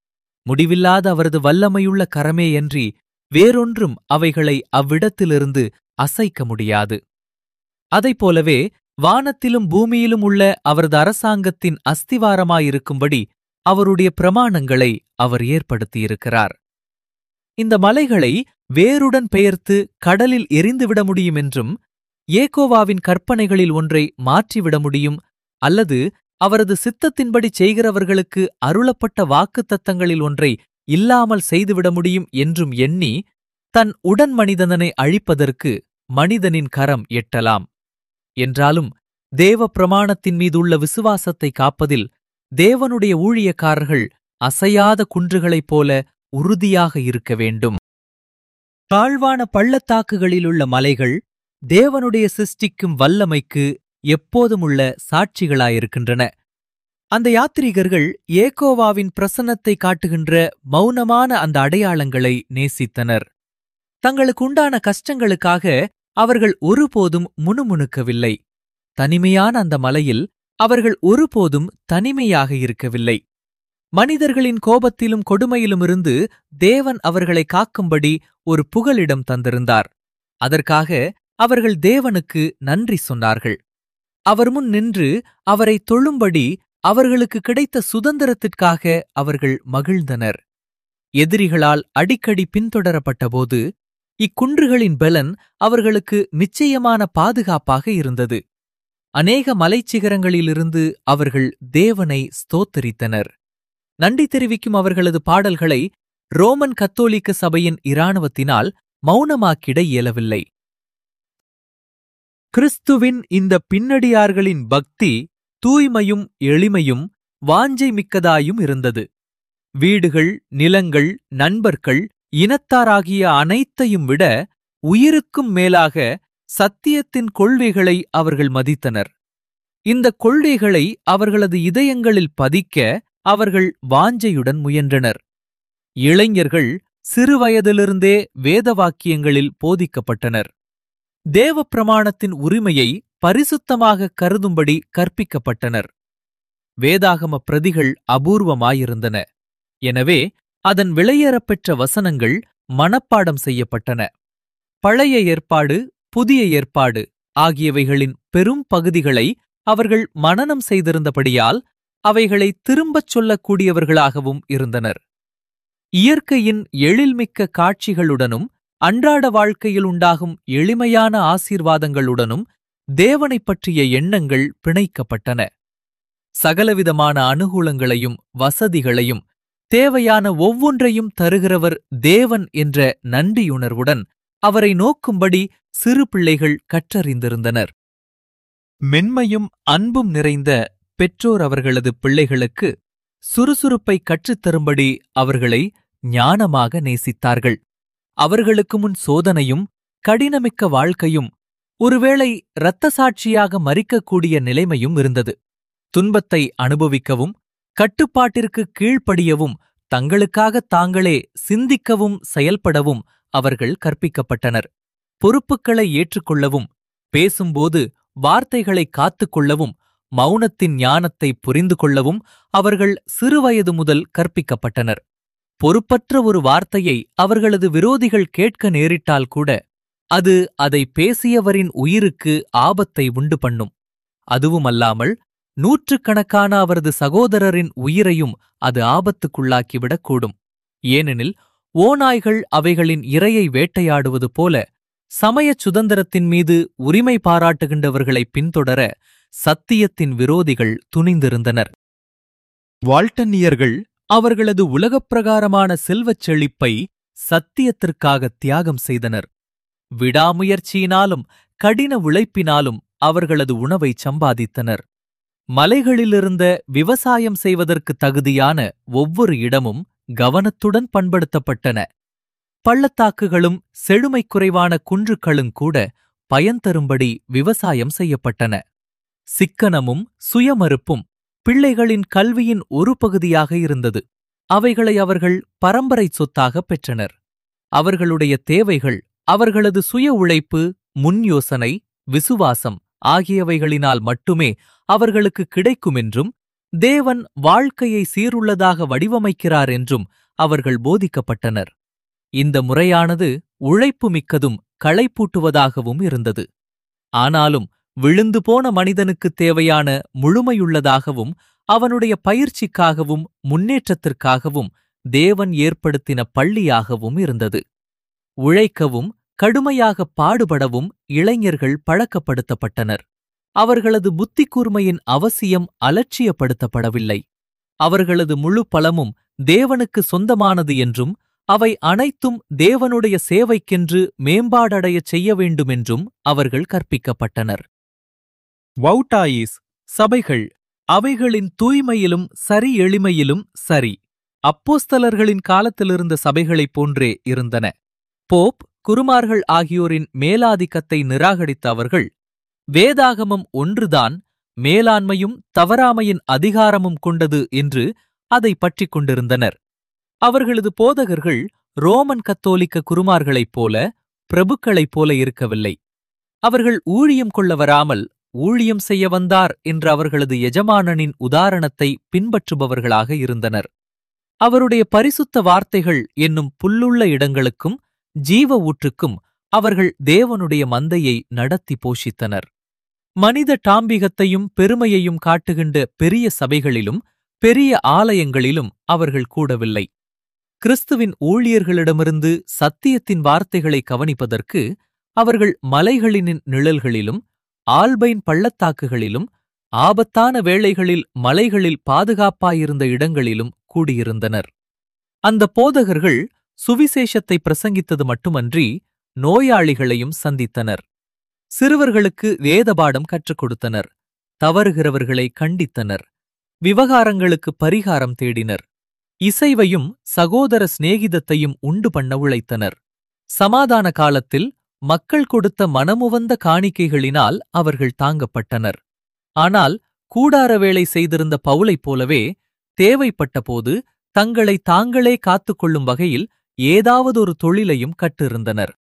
முடிவில்லாத அவரது வல்லமையுள்ள கரமேயன்றி வேறொன்றும் அவைகளை அவ்விடத்திலிருந்து அசைக்க முடியாது அதைப்போலவே வானத்திலும் பூமியிலும் உள்ள அவரது அரசாங்கத்தின் அஸ்திவாரமாயிருக்கும்படி அவருடைய பிரமாணங்களை அவர் ஏற்படுத்தியிருக்கிறார் இந்த மலைகளை வேருடன் பெயர்த்து கடலில் எரிந்துவிட முடியும் என்றும் ஏகோவாவின் கற்பனைகளில் ஒன்றை மாற்றிவிட முடியும் அல்லது அவரது சித்தத்தின்படி செய்கிறவர்களுக்கு அருளப்பட்ட வாக்குத்தத்தங்களில் ஒன்றை இல்லாமல் செய்துவிட முடியும் என்றும் எண்ணி தன் உடன் மனிதனை அழிப்பதற்கு மனிதனின் கரம் எட்டலாம் என்றாலும் தேவ பிரமாணத்தின் மீதுள்ள விசுவாசத்தை காப்பதில் தேவனுடைய ஊழியக்காரர்கள் அசையாத குன்றுகளைப் போல உறுதியாக இருக்க வேண்டும் தாழ்வான பள்ளத்தாக்குகளிலுள்ள மலைகள் தேவனுடைய சிருஷ்டிக்கும் வல்லமைக்கு எப்போதுமுள்ள சாட்சிகளாயிருக்கின்றன அந்த யாத்ரீகர்கள் ஏகோவாவின் பிரசன்னத்தை காட்டுகின்ற மௌனமான அந்த அடையாளங்களை நேசித்தனர் தங்களுக்குண்டான கஷ்டங்களுக்காக அவர்கள் ஒருபோதும் முணுமுணுக்கவில்லை தனிமையான அந்த மலையில் அவர்கள் ஒருபோதும் தனிமையாக இருக்கவில்லை மனிதர்களின் கோபத்திலும் கொடுமையிலுமிருந்து தேவன் அவர்களை காக்கும்படி ஒரு புகலிடம் தந்திருந்தார் அதற்காக அவர்கள் தேவனுக்கு நன்றி சொன்னார்கள் அவர் முன் நின்று அவரை தொழும்படி அவர்களுக்கு கிடைத்த சுதந்திரத்திற்காக அவர்கள் மகிழ்ந்தனர் எதிரிகளால் அடிக்கடி பின்தொடரப்பட்டபோது இக்குன்றுகளின் பலன் அவர்களுக்கு நிச்சயமான பாதுகாப்பாக இருந்தது அநேக மலைச்சிகரங்களிலிருந்து அவர்கள் தேவனை ஸ்தோத்தரித்தனர் நன்றி தெரிவிக்கும் அவர்களது பாடல்களை ரோமன் கத்தோலிக்க சபையின் இராணுவத்தினால் மௌனமாக்கிட இயலவில்லை கிறிஸ்துவின் இந்த பின்னடியார்களின் பக்தி தூய்மையும் எளிமையும் வாஞ்சை மிக்கதாயும் இருந்தது வீடுகள் நிலங்கள் நண்பர்கள் இனத்தாராகிய அனைத்தையும் விட உயிருக்கும் மேலாக சத்தியத்தின் கொள்கைகளை அவர்கள் மதித்தனர் இந்த கொள்கைகளை அவர்களது இதயங்களில் பதிக்க அவர்கள் வாஞ்சையுடன் முயன்றனர் இளைஞர்கள் சிறுவயதிலிருந்தே வேத வாக்கியங்களில் போதிக்கப்பட்டனர் தேவ பிரமாணத்தின் உரிமையை பரிசுத்தமாக கருதும்படி கற்பிக்கப்பட்டனர் வேதாகம பிரதிகள் அபூர்வமாயிருந்தன எனவே அதன் விளையேறப்பெற்ற வசனங்கள் மனப்பாடம் செய்யப்பட்டன பழைய ஏற்பாடு புதிய ஏற்பாடு ஆகியவைகளின் பெரும் பகுதிகளை அவர்கள் மனனம் செய்திருந்தபடியால் அவைகளை திரும்பச் சொல்லக்கூடியவர்களாகவும் இருந்தனர் இயற்கையின் எழில்மிக்க காட்சிகளுடனும் அன்றாட வாழ்க்கையில் உண்டாகும் எளிமையான ஆசீர்வாதங்களுடனும் தேவனைப் பற்றிய எண்ணங்கள் பிணைக்கப்பட்டன சகலவிதமான அனுகூலங்களையும் வசதிகளையும் தேவையான ஒவ்வொன்றையும் தருகிறவர் தேவன் என்ற நன்றியுணர்வுடன் அவரை நோக்கும்படி சிறு பிள்ளைகள் கற்றறிந்திருந்தனர் மென்மையும் அன்பும் நிறைந்த பெற்றோர் அவர்களது பிள்ளைகளுக்கு சுறுசுறுப்பை கற்றுத்தரும்படி அவர்களை ஞானமாக நேசித்தார்கள் அவர்களுக்கு முன் சோதனையும் கடினமிக்க வாழ்க்கையும் ஒருவேளை இரத்த சாட்சியாக மறிக்கக்கூடிய நிலைமையும் இருந்தது துன்பத்தை அனுபவிக்கவும் கட்டுப்பாட்டிற்கு கீழ்ப்படியவும் தங்களுக்காக தாங்களே சிந்திக்கவும் செயல்படவும் அவர்கள் கற்பிக்கப்பட்டனர் பொறுப்புகளை ஏற்றுக்கொள்ளவும் பேசும்போது வார்த்தைகளை காத்துக்கொள்ளவும் மௌனத்தின் ஞானத்தை புரிந்து கொள்ளவும் அவர்கள் சிறுவயது முதல் கற்பிக்கப்பட்டனர் பொறுப்பற்ற ஒரு வார்த்தையை அவர்களது விரோதிகள் கேட்க நேரிட்டால் கூட அது அதை பேசியவரின் உயிருக்கு ஆபத்தை உண்டு பண்ணும் அதுவுமல்லாமல் நூற்றுக்கணக்கான அவரது சகோதரரின் உயிரையும் அது ஆபத்துக்குள்ளாக்கிவிடக்கூடும் ஏனெனில் ஓநாய்கள் அவைகளின் இரையை வேட்டையாடுவது போல சமயச் சுதந்திரத்தின் மீது உரிமை பாராட்டுகின்றவர்களை பின்தொடர சத்தியத்தின் விரோதிகள் துணிந்திருந்தனர் வால்டன்னியர்கள் அவர்களது உலகப் பிரகாரமான செல்வச் செழிப்பை சத்தியத்திற்காக தியாகம் செய்தனர் விடாமுயற்சியினாலும் கடின உழைப்பினாலும் அவர்களது உணவை சம்பாதித்தனர் மலைகளிலிருந்த விவசாயம் செய்வதற்கு தகுதியான ஒவ்வொரு இடமும் கவனத்துடன் பண்படுத்தப்பட்டன பள்ளத்தாக்குகளும் செழுமைக் குறைவான குன்றுகளும் கூட பயன் தரும்படி விவசாயம் செய்யப்பட்டன சிக்கனமும் சுயமறுப்பும் பிள்ளைகளின் கல்வியின் ஒரு பகுதியாக இருந்தது அவைகளை அவர்கள் பரம்பரை சொத்தாக பெற்றனர் அவர்களுடைய தேவைகள் அவர்களது சுய உழைப்பு முன் யோசனை விசுவாசம் ஆகியவைகளினால் மட்டுமே அவர்களுக்கு கிடைக்கும் என்றும் தேவன் வாழ்க்கையை சீருள்ளதாக வடிவமைக்கிறார் என்றும் அவர்கள் போதிக்கப்பட்டனர் இந்த முறையானது உழைப்பு மிக்கதும் களைப்பூட்டுவதாகவும் இருந்தது ஆனாலும் விழுந்து போன மனிதனுக்குத் தேவையான முழுமையுள்ளதாகவும் அவனுடைய பயிற்சிக்காகவும் முன்னேற்றத்திற்காகவும் தேவன் ஏற்படுத்தின பள்ளியாகவும் இருந்தது உழைக்கவும் கடுமையாக பாடுபடவும் இளைஞர்கள் பழக்கப்படுத்தப்பட்டனர் அவர்களது புத்தி கூர்மையின் அவசியம் அலட்சியப்படுத்தப்படவில்லை அவர்களது முழு பலமும் தேவனுக்கு சொந்தமானது என்றும் அவை அனைத்தும் தேவனுடைய சேவைக்கென்று மேம்பாடடையச் செய்ய வேண்டுமென்றும் அவர்கள் கற்பிக்கப்பட்டனர் வௌட்டாயிஸ் சபைகள் அவைகளின் தூய்மையிலும் சரி எளிமையிலும் சரி அப்போஸ்தலர்களின் காலத்திலிருந்த சபைகளைப் போன்றே இருந்தன போப் குருமார்கள் ஆகியோரின் மேலாதிக்கத்தை நிராகரித்த அவர்கள் வேதாகமம் ஒன்றுதான் மேலாண்மையும் தவறாமையின் அதிகாரமும் கொண்டது என்று அதை பற்றிக் கொண்டிருந்தனர் அவர்களது போதகர்கள் ரோமன் கத்தோலிக்க குருமார்களைப் போல பிரபுக்களைப் போல இருக்கவில்லை அவர்கள் ஊழியம் கொள்ள வராமல் ஊழியம் செய்ய வந்தார் என்ற அவர்களது எஜமானனின் உதாரணத்தை பின்பற்றுபவர்களாக இருந்தனர் அவருடைய பரிசுத்த வார்த்தைகள் என்னும் புல்லுள்ள இடங்களுக்கும் ஜீவ ஊற்றுக்கும் அவர்கள் தேவனுடைய மந்தையை நடத்தி போஷித்தனர் மனித டாம்பிகத்தையும் பெருமையையும் காட்டுகின்ற பெரிய சபைகளிலும் பெரிய ஆலயங்களிலும் அவர்கள் கூடவில்லை கிறிஸ்துவின் ஊழியர்களிடமிருந்து சத்தியத்தின் வார்த்தைகளை கவனிப்பதற்கு அவர்கள் மலைகளின் நிழல்களிலும் ஆல்பைன் பள்ளத்தாக்குகளிலும் ஆபத்தான வேளைகளில் மலைகளில் பாதுகாப்பாயிருந்த இடங்களிலும் கூடியிருந்தனர் அந்த போதகர்கள் சுவிசேஷத்தை பிரசங்கித்தது மட்டுமன்றி நோயாளிகளையும் சந்தித்தனர் சிறுவர்களுக்கு வேதபாடம் கற்றுக் கொடுத்தனர் தவறுகிறவர்களை கண்டித்தனர் விவகாரங்களுக்கு பரிகாரம் தேடினர் இசைவையும் சகோதர சிநேகிதத்தையும் உண்டு பண்ண உழைத்தனர் சமாதான காலத்தில் மக்கள் கொடுத்த மனமுவந்த காணிக்கைகளினால் அவர்கள் தாங்கப்பட்டனர் ஆனால் கூடார வேலை செய்திருந்த பவுலைப் போலவே தேவைப்பட்டபோது தங்களை தாங்களே காத்துக்கொள்ளும் வகையில் ஏதாவதொரு தொழிலையும் கற்றிருந்தனர்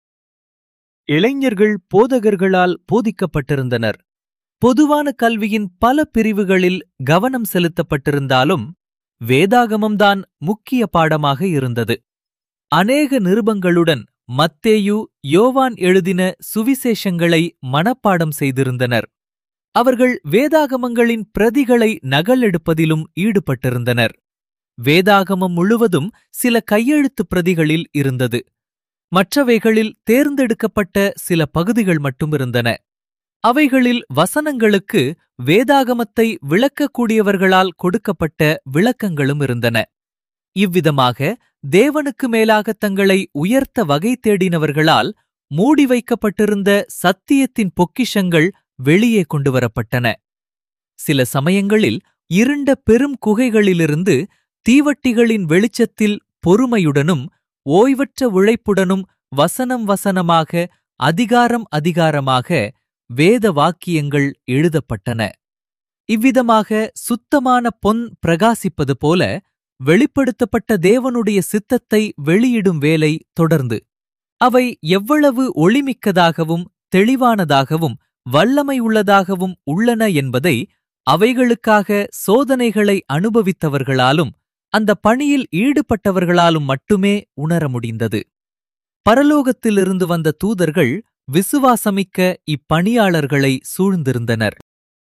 இளைஞர்கள் போதகர்களால் போதிக்கப்பட்டிருந்தனர் பொதுவான கல்வியின் பல பிரிவுகளில் கவனம் செலுத்தப்பட்டிருந்தாலும் வேதாகமம்தான் முக்கிய பாடமாக இருந்தது அநேக நிருபங்களுடன் மத்தேயு யோவான் எழுதின சுவிசேஷங்களை மனப்பாடம் செய்திருந்தனர் அவர்கள் வேதாகமங்களின் பிரதிகளை நகலெடுப்பதிலும் ஈடுபட்டிருந்தனர் வேதாகமம் முழுவதும் சில கையெழுத்து பிரதிகளில் இருந்தது மற்றவைகளில் தேர்ந்தெடுக்கப்பட்ட சில பகுதிகள் மட்டும் இருந்தன அவைகளில் வசனங்களுக்கு வேதாகமத்தை விளக்கக்கூடியவர்களால் கொடுக்கப்பட்ட விளக்கங்களும் இருந்தன இவ்விதமாக தேவனுக்கு மேலாக தங்களை உயர்த்த வகை தேடினவர்களால் மூடி வைக்கப்பட்டிருந்த சத்தியத்தின் பொக்கிஷங்கள் வெளியே கொண்டுவரப்பட்டன சில சமயங்களில் இருண்ட பெரும் குகைகளிலிருந்து தீவட்டிகளின் வெளிச்சத்தில் பொறுமையுடனும் ஓய்வற்ற உழைப்புடனும் வசனம் வசனமாக அதிகாரம் அதிகாரமாக வேத வாக்கியங்கள் எழுதப்பட்டன இவ்விதமாக சுத்தமான பொன் பிரகாசிப்பது போல வெளிப்படுத்தப்பட்ட தேவனுடைய சித்தத்தை வெளியிடும் வேலை தொடர்ந்து அவை எவ்வளவு ஒளிமிக்கதாகவும் தெளிவானதாகவும் வல்லமை உள்ளதாகவும் உள்ளன என்பதை அவைகளுக்காக சோதனைகளை அனுபவித்தவர்களாலும் அந்த பணியில் ஈடுபட்டவர்களாலும் மட்டுமே உணர முடிந்தது பரலோகத்திலிருந்து வந்த தூதர்கள் விசுவாசமிக்க இப்பணியாளர்களை சூழ்ந்திருந்தனர்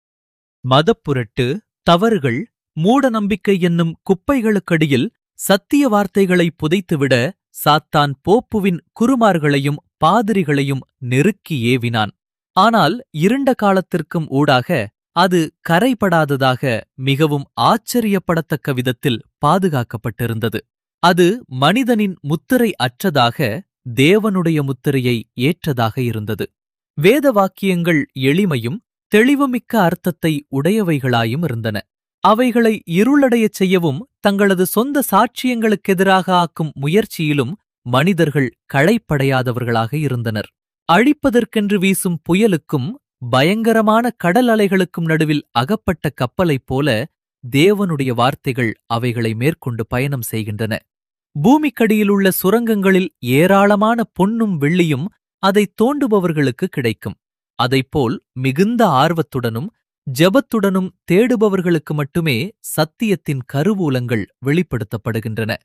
மதப்புரட்டு தவறுகள் மூடநம்பிக்கை என்னும் குப்பைகளுக்கடியில் சத்திய வார்த்தைகளை புதைத்துவிட சாத்தான் போப்புவின் குருமார்களையும் பாதிரிகளையும் நெருக்கி ஏவினான் ஆனால் இருண்ட காலத்திற்கும் ஊடாக அது கரைபடாததாக மிகவும் ஆச்சரியப்படத்தக்க விதத்தில் பாதுகாக்கப்பட்டிருந்தது அது மனிதனின் முத்திரை அற்றதாக தேவனுடைய முத்திரையை ஏற்றதாக இருந்தது வேத வாக்கியங்கள் எளிமையும் தெளிவுமிக்க அர்த்தத்தை உடையவைகளாயும் இருந்தன அவைகளை இருளடையச் செய்யவும் தங்களது சொந்த சாட்சியங்களுக்கெதிராக ஆக்கும் முயற்சியிலும் மனிதர்கள் களைப்படையாதவர்களாக இருந்தனர் அழிப்பதற்கென்று வீசும் புயலுக்கும் பயங்கரமான கடல் அலைகளுக்கும் நடுவில் அகப்பட்ட கப்பலைப் போல தேவனுடைய வார்த்தைகள் அவைகளை மேற்கொண்டு பயணம் செய்கின்றன பூமிக்கடியிலுள்ள சுரங்கங்களில் ஏராளமான பொன்னும் வெள்ளியும் அதை தோண்டுபவர்களுக்கு கிடைக்கும் அதைப்போல் மிகுந்த ஆர்வத்துடனும் ஜெபத்துடனும் தேடுபவர்களுக்கு மட்டுமே சத்தியத்தின் கருவூலங்கள் வெளிப்படுத்தப்படுகின்றன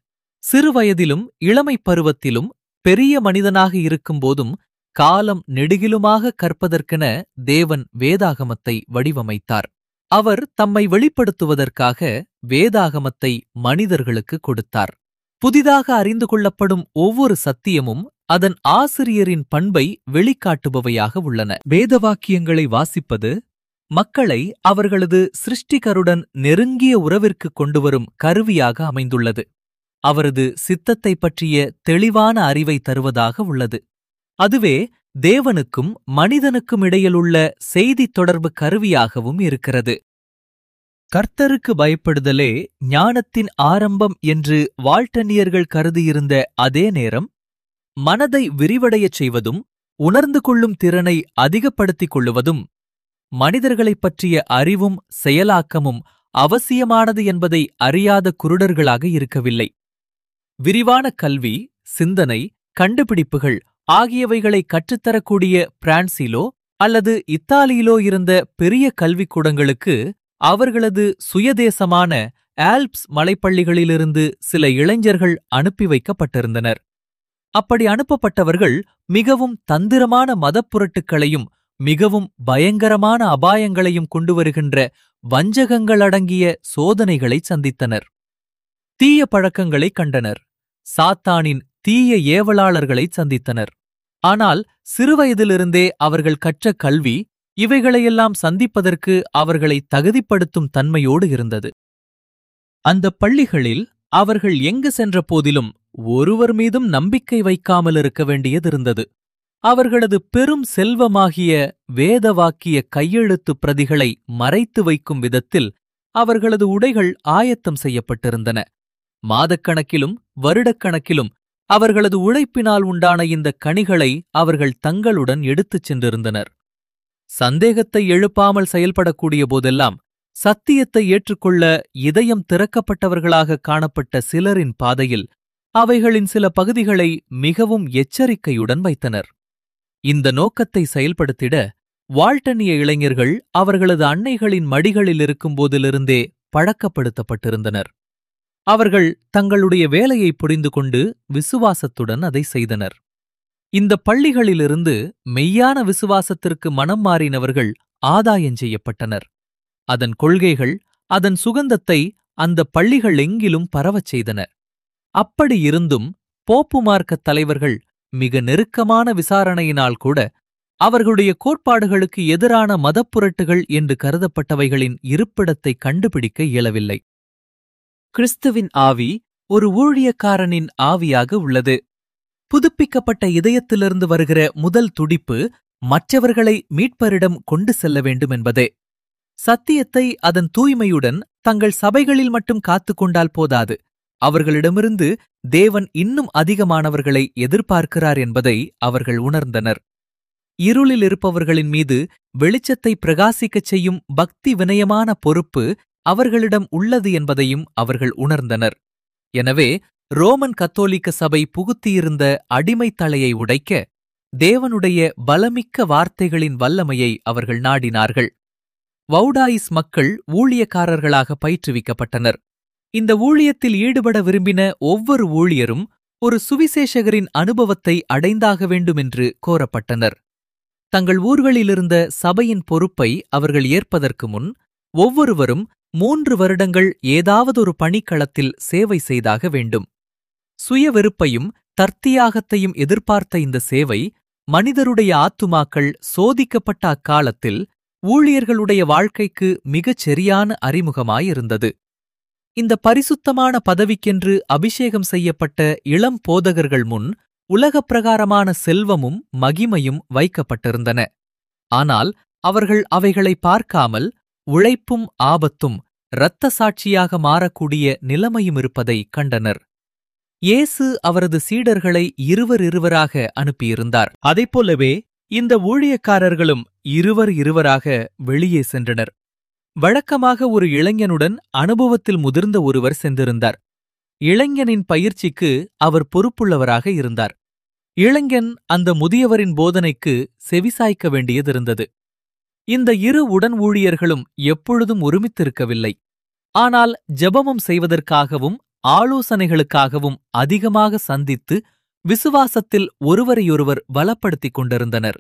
சிறுவயதிலும் இளமைப் பருவத்திலும் பெரிய மனிதனாக இருக்கும்போதும் காலம் நெடுகிலுமாக கற்பதற்கென தேவன் வேதாகமத்தை வடிவமைத்தார் அவர் தம்மை வெளிப்படுத்துவதற்காக வேதாகமத்தை மனிதர்களுக்கு கொடுத்தார் புதிதாக அறிந்து கொள்ளப்படும் ஒவ்வொரு சத்தியமும் அதன் ஆசிரியரின் பண்பை வெளிக்காட்டுபவையாக உள்ளன வேதவாக்கியங்களை வாசிப்பது மக்களை அவர்களது சிருஷ்டிகருடன் நெருங்கிய உறவிற்கு கொண்டுவரும் கருவியாக அமைந்துள்ளது அவரது சித்தத்தைப் பற்றிய தெளிவான அறிவை தருவதாக உள்ளது அதுவே தேவனுக்கும் மனிதனுக்கும் இடையிலுள்ள செய்தி தொடர்பு கருவியாகவும் இருக்கிறது கர்த்தருக்கு பயப்படுதலே ஞானத்தின் ஆரம்பம் என்று வால்டனியர்கள் கருதியிருந்த அதே நேரம் மனதை விரிவடையச் செய்வதும் உணர்ந்து கொள்ளும் திறனை அதிகப்படுத்திக் கொள்ளுவதும் மனிதர்களைப் பற்றிய அறிவும் செயலாக்கமும் அவசியமானது என்பதை அறியாத குருடர்களாக இருக்கவில்லை விரிவான கல்வி சிந்தனை கண்டுபிடிப்புகள் ஆகியவைகளை கற்றுத்தரக்கூடிய பிரான்சிலோ அல்லது இத்தாலியிலோ இருந்த பெரிய கல்விக்கூடங்களுக்கு அவர்களது சுயதேசமான ஆல்ப்ஸ் மலைப்பள்ளிகளிலிருந்து சில இளைஞர்கள் அனுப்பி வைக்கப்பட்டிருந்தனர் அப்படி அனுப்பப்பட்டவர்கள் மிகவும் தந்திரமான மதப்புரட்டுக்களையும் மிகவும் பயங்கரமான அபாயங்களையும் கொண்டு வருகின்ற வஞ்சகங்கள் அடங்கிய சோதனைகளை சந்தித்தனர் தீய பழக்கங்களை கண்டனர் சாத்தானின் தீய ஏவலாளர்களை சந்தித்தனர் ஆனால் சிறுவயதிலிருந்தே அவர்கள் கற்ற கல்வி இவைகளையெல்லாம் சந்திப்பதற்கு அவர்களை தகுதிப்படுத்தும் தன்மையோடு இருந்தது அந்த பள்ளிகளில் அவர்கள் எங்கு சென்ற போதிலும் ஒருவர் மீதும் நம்பிக்கை வைக்காமல் இருக்க வேண்டியதிருந்தது அவர்களது பெரும் செல்வமாகிய வேதவாக்கிய கையெழுத்து பிரதிகளை மறைத்து வைக்கும் விதத்தில் அவர்களது உடைகள் ஆயத்தம் செய்யப்பட்டிருந்தன மாதக்கணக்கிலும் வருடக்கணக்கிலும் அவர்களது உழைப்பினால் உண்டான இந்த கனிகளை அவர்கள் தங்களுடன் எடுத்துச் சென்றிருந்தனர் சந்தேகத்தை எழுப்பாமல் செயல்படக்கூடிய போதெல்லாம் சத்தியத்தை ஏற்றுக்கொள்ள இதயம் திறக்கப்பட்டவர்களாக காணப்பட்ட சிலரின் பாதையில் அவைகளின் சில பகுதிகளை மிகவும் எச்சரிக்கையுடன் வைத்தனர் இந்த நோக்கத்தை செயல்படுத்திட வால்டனிய இளைஞர்கள் அவர்களது அன்னைகளின் மடிகளில் இருக்கும்போதிலிருந்தே பழக்கப்படுத்தப்பட்டிருந்தனர் அவர்கள் தங்களுடைய வேலையை புரிந்து கொண்டு விசுவாசத்துடன் அதை செய்தனர் இந்த பள்ளிகளிலிருந்து மெய்யான விசுவாசத்திற்கு மனம் மாறினவர்கள் ஆதாயம் செய்யப்பட்டனர் அதன் கொள்கைகள் அதன் சுகந்தத்தை அந்த பள்ளிகள் எங்கிலும் பரவச் செய்தன அப்படி இருந்தும் போப்பு மார்க்கத் தலைவர்கள் மிக நெருக்கமான விசாரணையினால் கூட அவர்களுடைய கோட்பாடுகளுக்கு எதிரான மதப்புரட்டுகள் என்று கருதப்பட்டவைகளின் இருப்பிடத்தை கண்டுபிடிக்க இயலவில்லை கிறிஸ்துவின் ஆவி ஒரு ஊழியக்காரனின் ஆவியாக உள்ளது புதுப்பிக்கப்பட்ட இதயத்திலிருந்து வருகிற முதல் துடிப்பு மற்றவர்களை மீட்பரிடம் கொண்டு செல்ல வேண்டும் என்பதே சத்தியத்தை அதன் தூய்மையுடன் தங்கள் சபைகளில் மட்டும் காத்துக் கொண்டால் போதாது அவர்களிடமிருந்து தேவன் இன்னும் அதிகமானவர்களை எதிர்பார்க்கிறார் என்பதை அவர்கள் உணர்ந்தனர் இருளில் இருப்பவர்களின் மீது வெளிச்சத்தை பிரகாசிக்கச் செய்யும் பக்தி வினயமான பொறுப்பு அவர்களிடம் உள்ளது என்பதையும் அவர்கள் உணர்ந்தனர் எனவே ரோமன் கத்தோலிக்க சபை புகுத்தியிருந்த அடிமைத் தலையை உடைக்க தேவனுடைய பலமிக்க வார்த்தைகளின் வல்லமையை அவர்கள் நாடினார்கள் வவுடாயிஸ் மக்கள் ஊழியக்காரர்களாக பயிற்றுவிக்கப்பட்டனர் இந்த ஊழியத்தில் ஈடுபட விரும்பின ஒவ்வொரு ஊழியரும் ஒரு சுவிசேஷகரின் அனுபவத்தை அடைந்தாக வேண்டுமென்று கோரப்பட்டனர் தங்கள் ஊர்களிலிருந்த சபையின் பொறுப்பை அவர்கள் ஏற்பதற்கு முன் ஒவ்வொருவரும் மூன்று வருடங்கள் ஏதாவதொரு பணிக்களத்தில் சேவை செய்தாக வேண்டும் சுய வெறுப்பையும் தர்த்தியாகத்தையும் எதிர்பார்த்த இந்த சேவை மனிதருடைய ஆத்துமாக்கள் சோதிக்கப்பட்ட அக்காலத்தில் ஊழியர்களுடைய வாழ்க்கைக்கு மிகச் சரியான அறிமுகமாயிருந்தது இந்த பரிசுத்தமான பதவிக்கென்று அபிஷேகம் செய்யப்பட்ட இளம் போதகர்கள் முன் உலகப் பிரகாரமான செல்வமும் மகிமையும் வைக்கப்பட்டிருந்தன ஆனால் அவர்கள் அவைகளை பார்க்காமல் உழைப்பும் ஆபத்தும் இரத்த சாட்சியாக மாறக்கூடிய நிலைமையும் இருப்பதை கண்டனர் இயேசு அவரது சீடர்களை இருவர் இருவராக அனுப்பியிருந்தார் அதைப்போலவே இந்த ஊழியக்காரர்களும் இருவர் இருவராக வெளியே சென்றனர் வழக்கமாக ஒரு இளைஞனுடன் அனுபவத்தில் முதிர்ந்த ஒருவர் சென்றிருந்தார் இளைஞனின் பயிற்சிக்கு அவர் பொறுப்புள்ளவராக இருந்தார் இளைஞன் அந்த முதியவரின் போதனைக்கு செவிசாய்க்க வேண்டியதிருந்தது இந்த இரு உடன் ஊழியர்களும் எப்பொழுதும் ஒருமித்திருக்கவில்லை ஆனால் ஜெபமும் செய்வதற்காகவும் ஆலோசனைகளுக்காகவும் அதிகமாக சந்தித்து விசுவாசத்தில் ஒருவரையொருவர் பலப்படுத்திக் கொண்டிருந்தனர்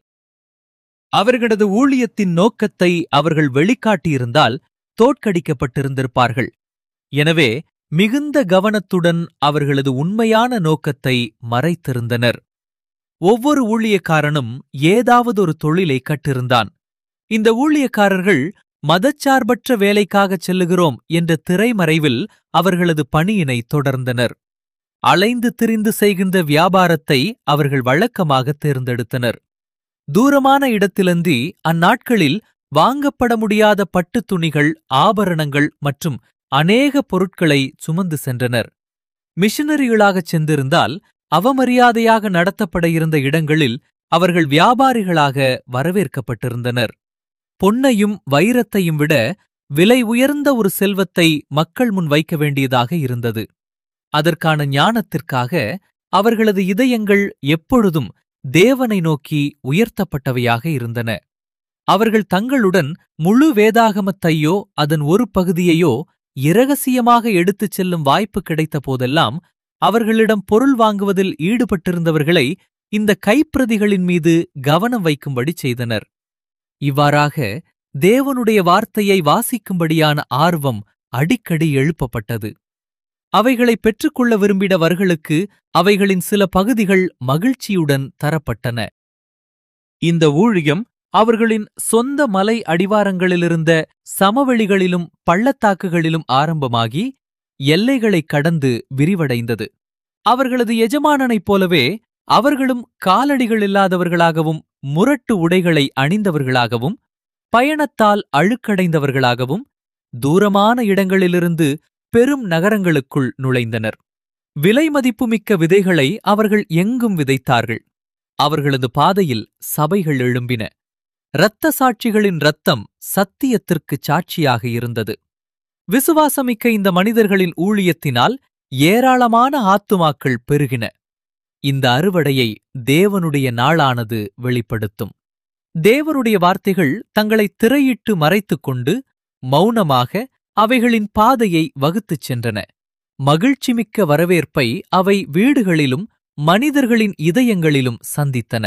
அவர்களது ஊழியத்தின் நோக்கத்தை அவர்கள் வெளிக்காட்டியிருந்தால் தோற்கடிக்கப்பட்டிருந்திருப்பார்கள் எனவே மிகுந்த கவனத்துடன் அவர்களது உண்மையான நோக்கத்தை மறைத்திருந்தனர் ஒவ்வொரு ஊழியக்காரனும் ஏதாவது ஒரு தொழிலை கற்றிருந்தான் இந்த ஊழியக்காரர்கள் மதச்சார்பற்ற வேலைக்காகச் செல்லுகிறோம் என்ற திரைமறைவில் அவர்களது பணியினை தொடர்ந்தனர் அலைந்து திரிந்து செய்கின்ற வியாபாரத்தை அவர்கள் வழக்கமாக தேர்ந்தெடுத்தனர் தூரமான இடத்திலந்தி அந்நாட்களில் வாங்கப்பட முடியாத பட்டுத் துணிகள் ஆபரணங்கள் மற்றும் அநேக பொருட்களை சுமந்து சென்றனர் மிஷனரிகளாகச் சென்றிருந்தால் அவமரியாதையாக நடத்தப்பட இருந்த இடங்களில் அவர்கள் வியாபாரிகளாக வரவேற்கப்பட்டிருந்தனர் பொன்னையும் வைரத்தையும் விட விலை உயர்ந்த ஒரு செல்வத்தை மக்கள் முன் வைக்க வேண்டியதாக இருந்தது அதற்கான ஞானத்திற்காக அவர்களது இதயங்கள் எப்பொழுதும் தேவனை நோக்கி உயர்த்தப்பட்டவையாக இருந்தன அவர்கள் தங்களுடன் முழு வேதாகமத்தையோ அதன் ஒரு பகுதியையோ இரகசியமாக எடுத்துச் செல்லும் வாய்ப்பு கிடைத்த போதெல்லாம் அவர்களிடம் பொருள் வாங்குவதில் ஈடுபட்டிருந்தவர்களை இந்த கைப்பிரதிகளின் மீது கவனம் வைக்கும்படி செய்தனர் இவ்வாறாக தேவனுடைய வார்த்தையை வாசிக்கும்படியான ஆர்வம் அடிக்கடி எழுப்பப்பட்டது அவைகளை பெற்றுக்கொள்ள விரும்பினவர்களுக்கு அவைகளின் சில பகுதிகள் மகிழ்ச்சியுடன் தரப்பட்டன இந்த ஊழியம் அவர்களின் சொந்த மலை அடிவாரங்களிலிருந்த சமவெளிகளிலும் பள்ளத்தாக்குகளிலும் ஆரம்பமாகி எல்லைகளைக் கடந்து விரிவடைந்தது அவர்களது எஜமானனைப் போலவே அவர்களும் காலடிகள் இல்லாதவர்களாகவும் முரட்டு உடைகளை அணிந்தவர்களாகவும் பயணத்தால் அழுக்கடைந்தவர்களாகவும் தூரமான இடங்களிலிருந்து பெரும் நகரங்களுக்குள் நுழைந்தனர் விலை மதிப்புமிக்க விதைகளை அவர்கள் எங்கும் விதைத்தார்கள் அவர்களது பாதையில் சபைகள் எழும்பின இரத்த சாட்சிகளின் இரத்தம் சத்தியத்திற்குச் சாட்சியாக இருந்தது விசுவாசமிக்க இந்த மனிதர்களின் ஊழியத்தினால் ஏராளமான ஆத்துமாக்கள் பெருகின இந்த அறுவடையை தேவனுடைய நாளானது வெளிப்படுத்தும் தேவனுடைய வார்த்தைகள் தங்களை திரையிட்டு மறைத்துக் கொண்டு மௌனமாக அவைகளின் பாதையை வகுத்துச் சென்றன மகிழ்ச்சிமிக்க வரவேற்பை அவை வீடுகளிலும் மனிதர்களின் இதயங்களிலும் சந்தித்தன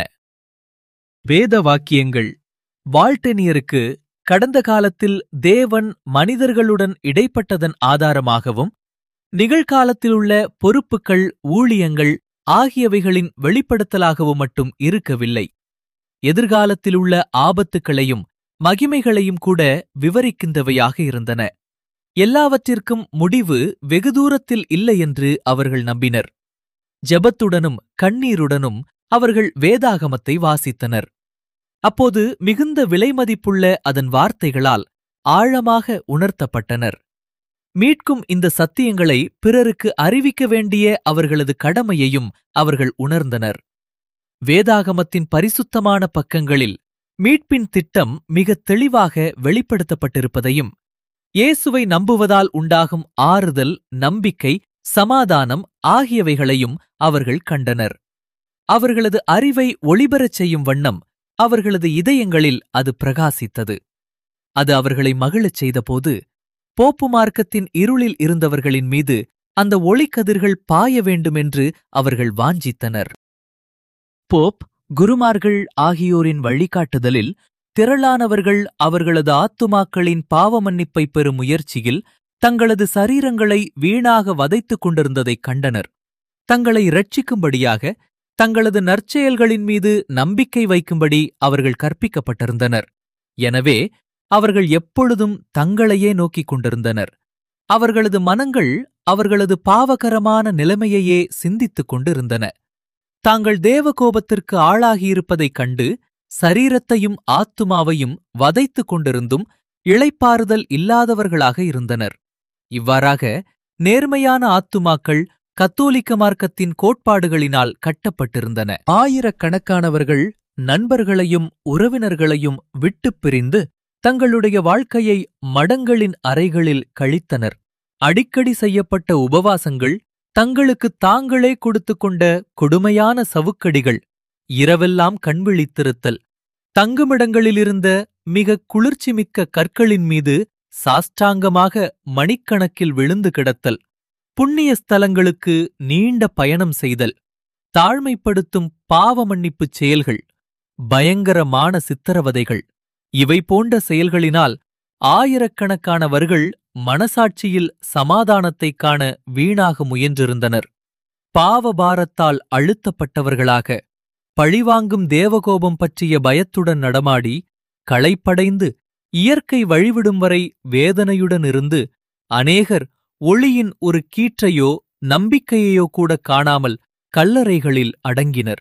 வேத வாக்கியங்கள் வால்டெனியருக்கு கடந்த காலத்தில் தேவன் மனிதர்களுடன் இடைப்பட்டதன் ஆதாரமாகவும் நிகழ்காலத்திலுள்ள பொறுப்புகள் ஊழியங்கள் ஆகியவைகளின் வெளிப்படுத்தலாகவும் மட்டும் இருக்கவில்லை எதிர்காலத்திலுள்ள ஆபத்துக்களையும் மகிமைகளையும் கூட விவரிக்கின்றவையாக இருந்தன எல்லாவற்றிற்கும் முடிவு வெகு தூரத்தில் இல்லை என்று அவர்கள் நம்பினர் ஜெபத்துடனும் கண்ணீருடனும் அவர்கள் வேதாகமத்தை வாசித்தனர் அப்போது மிகுந்த விலைமதிப்புள்ள அதன் வார்த்தைகளால் ஆழமாக உணர்த்தப்பட்டனர் மீட்கும் இந்த சத்தியங்களை பிறருக்கு அறிவிக்க வேண்டிய அவர்களது கடமையையும் அவர்கள் உணர்ந்தனர் வேதாகமத்தின் பரிசுத்தமான பக்கங்களில் மீட்பின் திட்டம் மிக தெளிவாக வெளிப்படுத்தப்பட்டிருப்பதையும் இயேசுவை நம்புவதால் உண்டாகும் ஆறுதல் நம்பிக்கை சமாதானம் ஆகியவைகளையும் அவர்கள் கண்டனர் அவர்களது அறிவை ஒளிபரச் செய்யும் வண்ணம் அவர்களது இதயங்களில் அது பிரகாசித்தது அது அவர்களை மகிழச் செய்தபோது போப்பு மார்க்கத்தின் இருளில் இருந்தவர்களின் மீது அந்த ஒளிக்கதிர்கள் பாய வேண்டுமென்று அவர்கள் வாஞ்சித்தனர் போப் குருமார்கள் ஆகியோரின் வழிகாட்டுதலில் திரளானவர்கள் அவர்களது ஆத்துமாக்களின் பாவ மன்னிப்பை பெறும் முயற்சியில் தங்களது சரீரங்களை வீணாக வதைத்துக் கொண்டிருந்ததைக் கண்டனர் தங்களை இரட்சிக்கும்படியாக தங்களது நற்செயல்களின் மீது நம்பிக்கை வைக்கும்படி அவர்கள் கற்பிக்கப்பட்டிருந்தனர் எனவே அவர்கள் எப்பொழுதும் தங்களையே நோக்கிக் கொண்டிருந்தனர் அவர்களது மனங்கள் அவர்களது பாவகரமான நிலைமையையே சிந்தித்துக் கொண்டிருந்தன தாங்கள் தேவகோபத்திற்கு ஆளாகியிருப்பதைக் கண்டு சரீரத்தையும் ஆத்துமாவையும் வதைத்துக் கொண்டிருந்தும் இளைப்பாறுதல் இல்லாதவர்களாக இருந்தனர் இவ்வாறாக நேர்மையான ஆத்துமாக்கள் கத்தோலிக்க மார்க்கத்தின் கோட்பாடுகளினால் கட்டப்பட்டிருந்தன ஆயிரக்கணக்கானவர்கள் நண்பர்களையும் உறவினர்களையும் விட்டுப் பிரிந்து தங்களுடைய வாழ்க்கையை மடங்களின் அறைகளில் கழித்தனர் அடிக்கடி செய்யப்பட்ட உபவாசங்கள் தங்களுக்கு தாங்களே கொடுத்துக் கொண்ட கொடுமையான சவுக்கடிகள் இரவெல்லாம் கண்விழித்திருத்தல் தங்குமிடங்களிலிருந்த மிக குளிர்ச்சிமிக்க கற்களின் மீது சாஷ்டாங்கமாக மணிக்கணக்கில் விழுந்து கிடத்தல் புண்ணிய ஸ்தலங்களுக்கு நீண்ட பயணம் செய்தல் தாழ்மைப்படுத்தும் பாவ மன்னிப்புச் செயல்கள் பயங்கரமான சித்திரவதைகள் இவை போன்ற செயல்களினால் ஆயிரக்கணக்கானவர்கள் மனசாட்சியில் சமாதானத்தைக் காண வீணாக முயன்றிருந்தனர் பாவபாரத்தால் அழுத்தப்பட்டவர்களாக பழிவாங்கும் தேவகோபம் பற்றிய பயத்துடன் நடமாடி களைப்படைந்து இயற்கை வழிவிடும் வரை வேதனையுடன் இருந்து அநேகர் ஒளியின் ஒரு கீற்றையோ நம்பிக்கையையோ கூட காணாமல் கல்லறைகளில் அடங்கினர்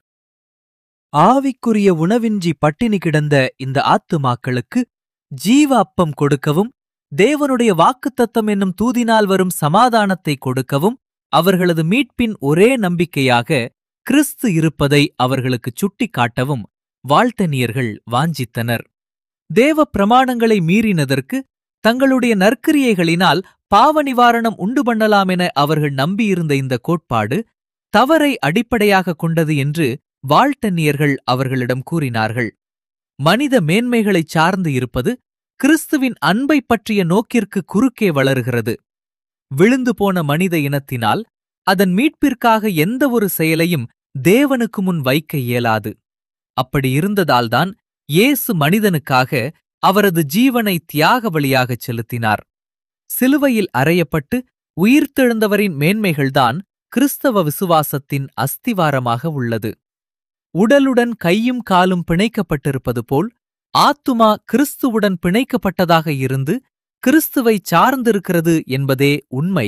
ஆவிக்குரிய உணவின்றி பட்டினி கிடந்த இந்த ஆத்துமாக்களுக்கு ஜீவ அப்பம் கொடுக்கவும் தேவனுடைய வாக்குத்தத்தம் என்னும் தூதினால் வரும் சமாதானத்தை கொடுக்கவும் அவர்களது மீட்பின் ஒரே நம்பிக்கையாக கிறிஸ்து இருப்பதை அவர்களுக்கு சுட்டிக் காட்டவும் வாழ்த்தனியர்கள் வாஞ்சித்தனர் தேவ பிரமாணங்களை மீறினதற்கு தங்களுடைய நற்கிரியைகளினால் பாவ நிவாரணம் உண்டு பண்ணலாம் என அவர்கள் நம்பியிருந்த இந்த கோட்பாடு தவறை அடிப்படையாக கொண்டது என்று வாழ்த்தன்னியர்கள் அவர்களிடம் கூறினார்கள் மனித மேன்மைகளைச் சார்ந்து இருப்பது கிறிஸ்துவின் அன்பை பற்றிய நோக்கிற்கு குறுக்கே வளருகிறது விழுந்து போன மனித இனத்தினால் அதன் மீட்பிற்காக எந்த ஒரு செயலையும் தேவனுக்கு முன் வைக்க இயலாது அப்படி இருந்ததால்தான் இயேசு மனிதனுக்காக அவரது ஜீவனை தியாக வழியாகச் செலுத்தினார் சிலுவையில் அறையப்பட்டு உயிர்த்தெழுந்தவரின் மேன்மைகள்தான் கிறிஸ்தவ விசுவாசத்தின் அஸ்திவாரமாக உள்ளது உடலுடன் கையும் காலும் பிணைக்கப்பட்டிருப்பது போல் ஆத்துமா கிறிஸ்துவுடன் பிணைக்கப்பட்டதாக இருந்து கிறிஸ்துவை சார்ந்திருக்கிறது என்பதே உண்மை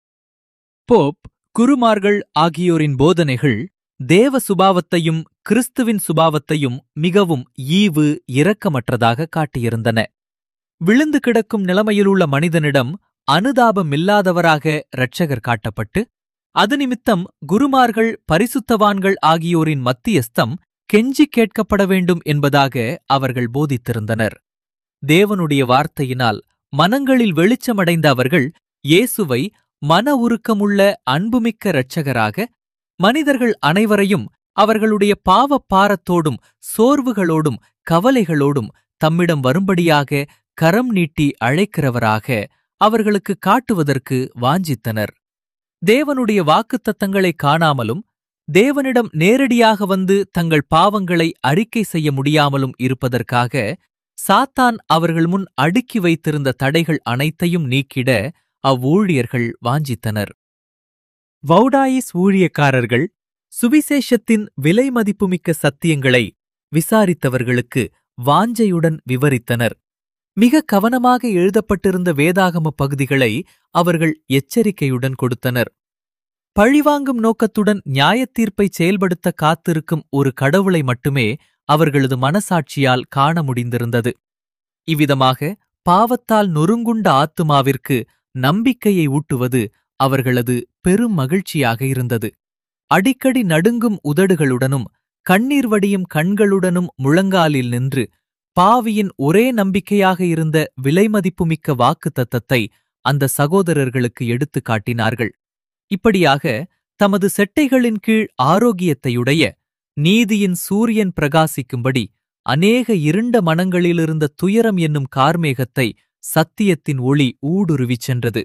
போப் குருமார்கள் ஆகியோரின் போதனைகள் தேவ சுபாவத்தையும் கிறிஸ்துவின் சுபாவத்தையும் மிகவும் ஈவு இரக்கமற்றதாக காட்டியிருந்தன விழுந்து கிடக்கும் நிலைமையிலுள்ள மனிதனிடம் அனுதாபமில்லாதவராக இரட்சகர் காட்டப்பட்டு அது நிமித்தம் குருமார்கள் பரிசுத்தவான்கள் ஆகியோரின் மத்தியஸ்தம் கெஞ்சி கேட்கப்பட வேண்டும் என்பதாக அவர்கள் போதித்திருந்தனர் தேவனுடைய வார்த்தையினால் மனங்களில் வெளிச்சமடைந்த அவர்கள் இயேசுவை மன உருக்கமுள்ள அன்புமிக்க இரட்சகராக மனிதர்கள் அனைவரையும் அவர்களுடைய பாவப் பாரத்தோடும் சோர்வுகளோடும் கவலைகளோடும் தம்மிடம் வரும்படியாக கரம் நீட்டி அழைக்கிறவராக அவர்களுக்கு காட்டுவதற்கு வாஞ்சித்தனர் தேவனுடைய வாக்குத்தத்தங்களை காணாமலும் தேவனிடம் நேரடியாக வந்து தங்கள் பாவங்களை அறிக்கை செய்ய முடியாமலும் இருப்பதற்காக சாத்தான் அவர்கள் முன் அடுக்கி வைத்திருந்த தடைகள் அனைத்தையும் நீக்கிட அவ்வூழியர்கள் வாஞ்சித்தனர் வௌடாயிஸ் ஊழியக்காரர்கள் சுவிசேஷத்தின் விலை மதிப்புமிக்க சத்தியங்களை விசாரித்தவர்களுக்கு வாஞ்சையுடன் விவரித்தனர் மிக கவனமாக எழுதப்பட்டிருந்த வேதாகம பகுதிகளை அவர்கள் எச்சரிக்கையுடன் கொடுத்தனர் பழிவாங்கும் நோக்கத்துடன் நியாயத்தீர்ப்பை செயல்படுத்த காத்திருக்கும் ஒரு கடவுளை மட்டுமே அவர்களது மனசாட்சியால் காண முடிந்திருந்தது இவ்விதமாக பாவத்தால் நொறுங்குண்ட ஆத்துமாவிற்கு நம்பிக்கையை ஊட்டுவது அவர்களது பெரும் மகிழ்ச்சியாக இருந்தது அடிக்கடி நடுங்கும் உதடுகளுடனும் கண்ணீர் வடியும் கண்களுடனும் முழங்காலில் நின்று பாவியின் ஒரே நம்பிக்கையாக இருந்த விலைமதிப்புமிக்க வாக்குத்தத்தத்தை அந்த சகோதரர்களுக்கு எடுத்துக் காட்டினார்கள் இப்படியாக தமது செட்டைகளின் கீழ் ஆரோக்கியத்தையுடைய நீதியின் சூரியன் பிரகாசிக்கும்படி அநேக இருண்ட மனங்களிலிருந்த துயரம் என்னும் கார்மேகத்தை சத்தியத்தின் ஒளி ஊடுருவிச் சென்றது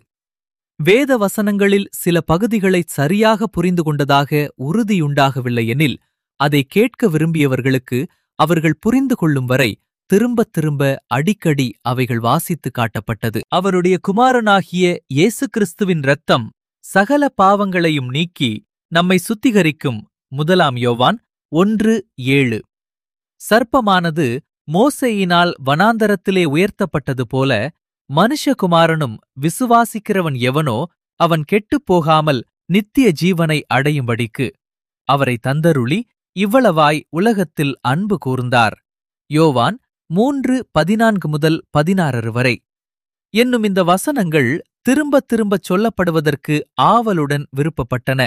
வேத வசனங்களில் சில பகுதிகளை சரியாக புரிந்து கொண்டதாக உறுதியுண்டாகவில்லை எனில் அதை கேட்க விரும்பியவர்களுக்கு அவர்கள் புரிந்து கொள்ளும் வரை திரும்பத் திரும்ப அடிக்கடி அவைகள் வாசித்து காட்டப்பட்டது அவருடைய குமாரனாகிய இயேசு கிறிஸ்துவின் இரத்தம் சகல பாவங்களையும் நீக்கி நம்மை சுத்திகரிக்கும் முதலாம் யோவான் ஒன்று ஏழு சர்ப்பமானது மோசேயினால் வனாந்தரத்திலே உயர்த்தப்பட்டது போல மனுஷகுமாரனும் விசுவாசிக்கிறவன் எவனோ அவன் கெட்டுப் போகாமல் நித்திய ஜீவனை அடையும்படிக்கு அவரை தந்தருளி இவ்வளவாய் உலகத்தில் அன்பு கூர்ந்தார் யோவான் மூன்று பதினான்கு முதல் பதினாறு வரை என்னும் இந்த வசனங்கள் திரும்பத் திரும்பச் சொல்லப்படுவதற்கு ஆவலுடன் விருப்பப்பட்டன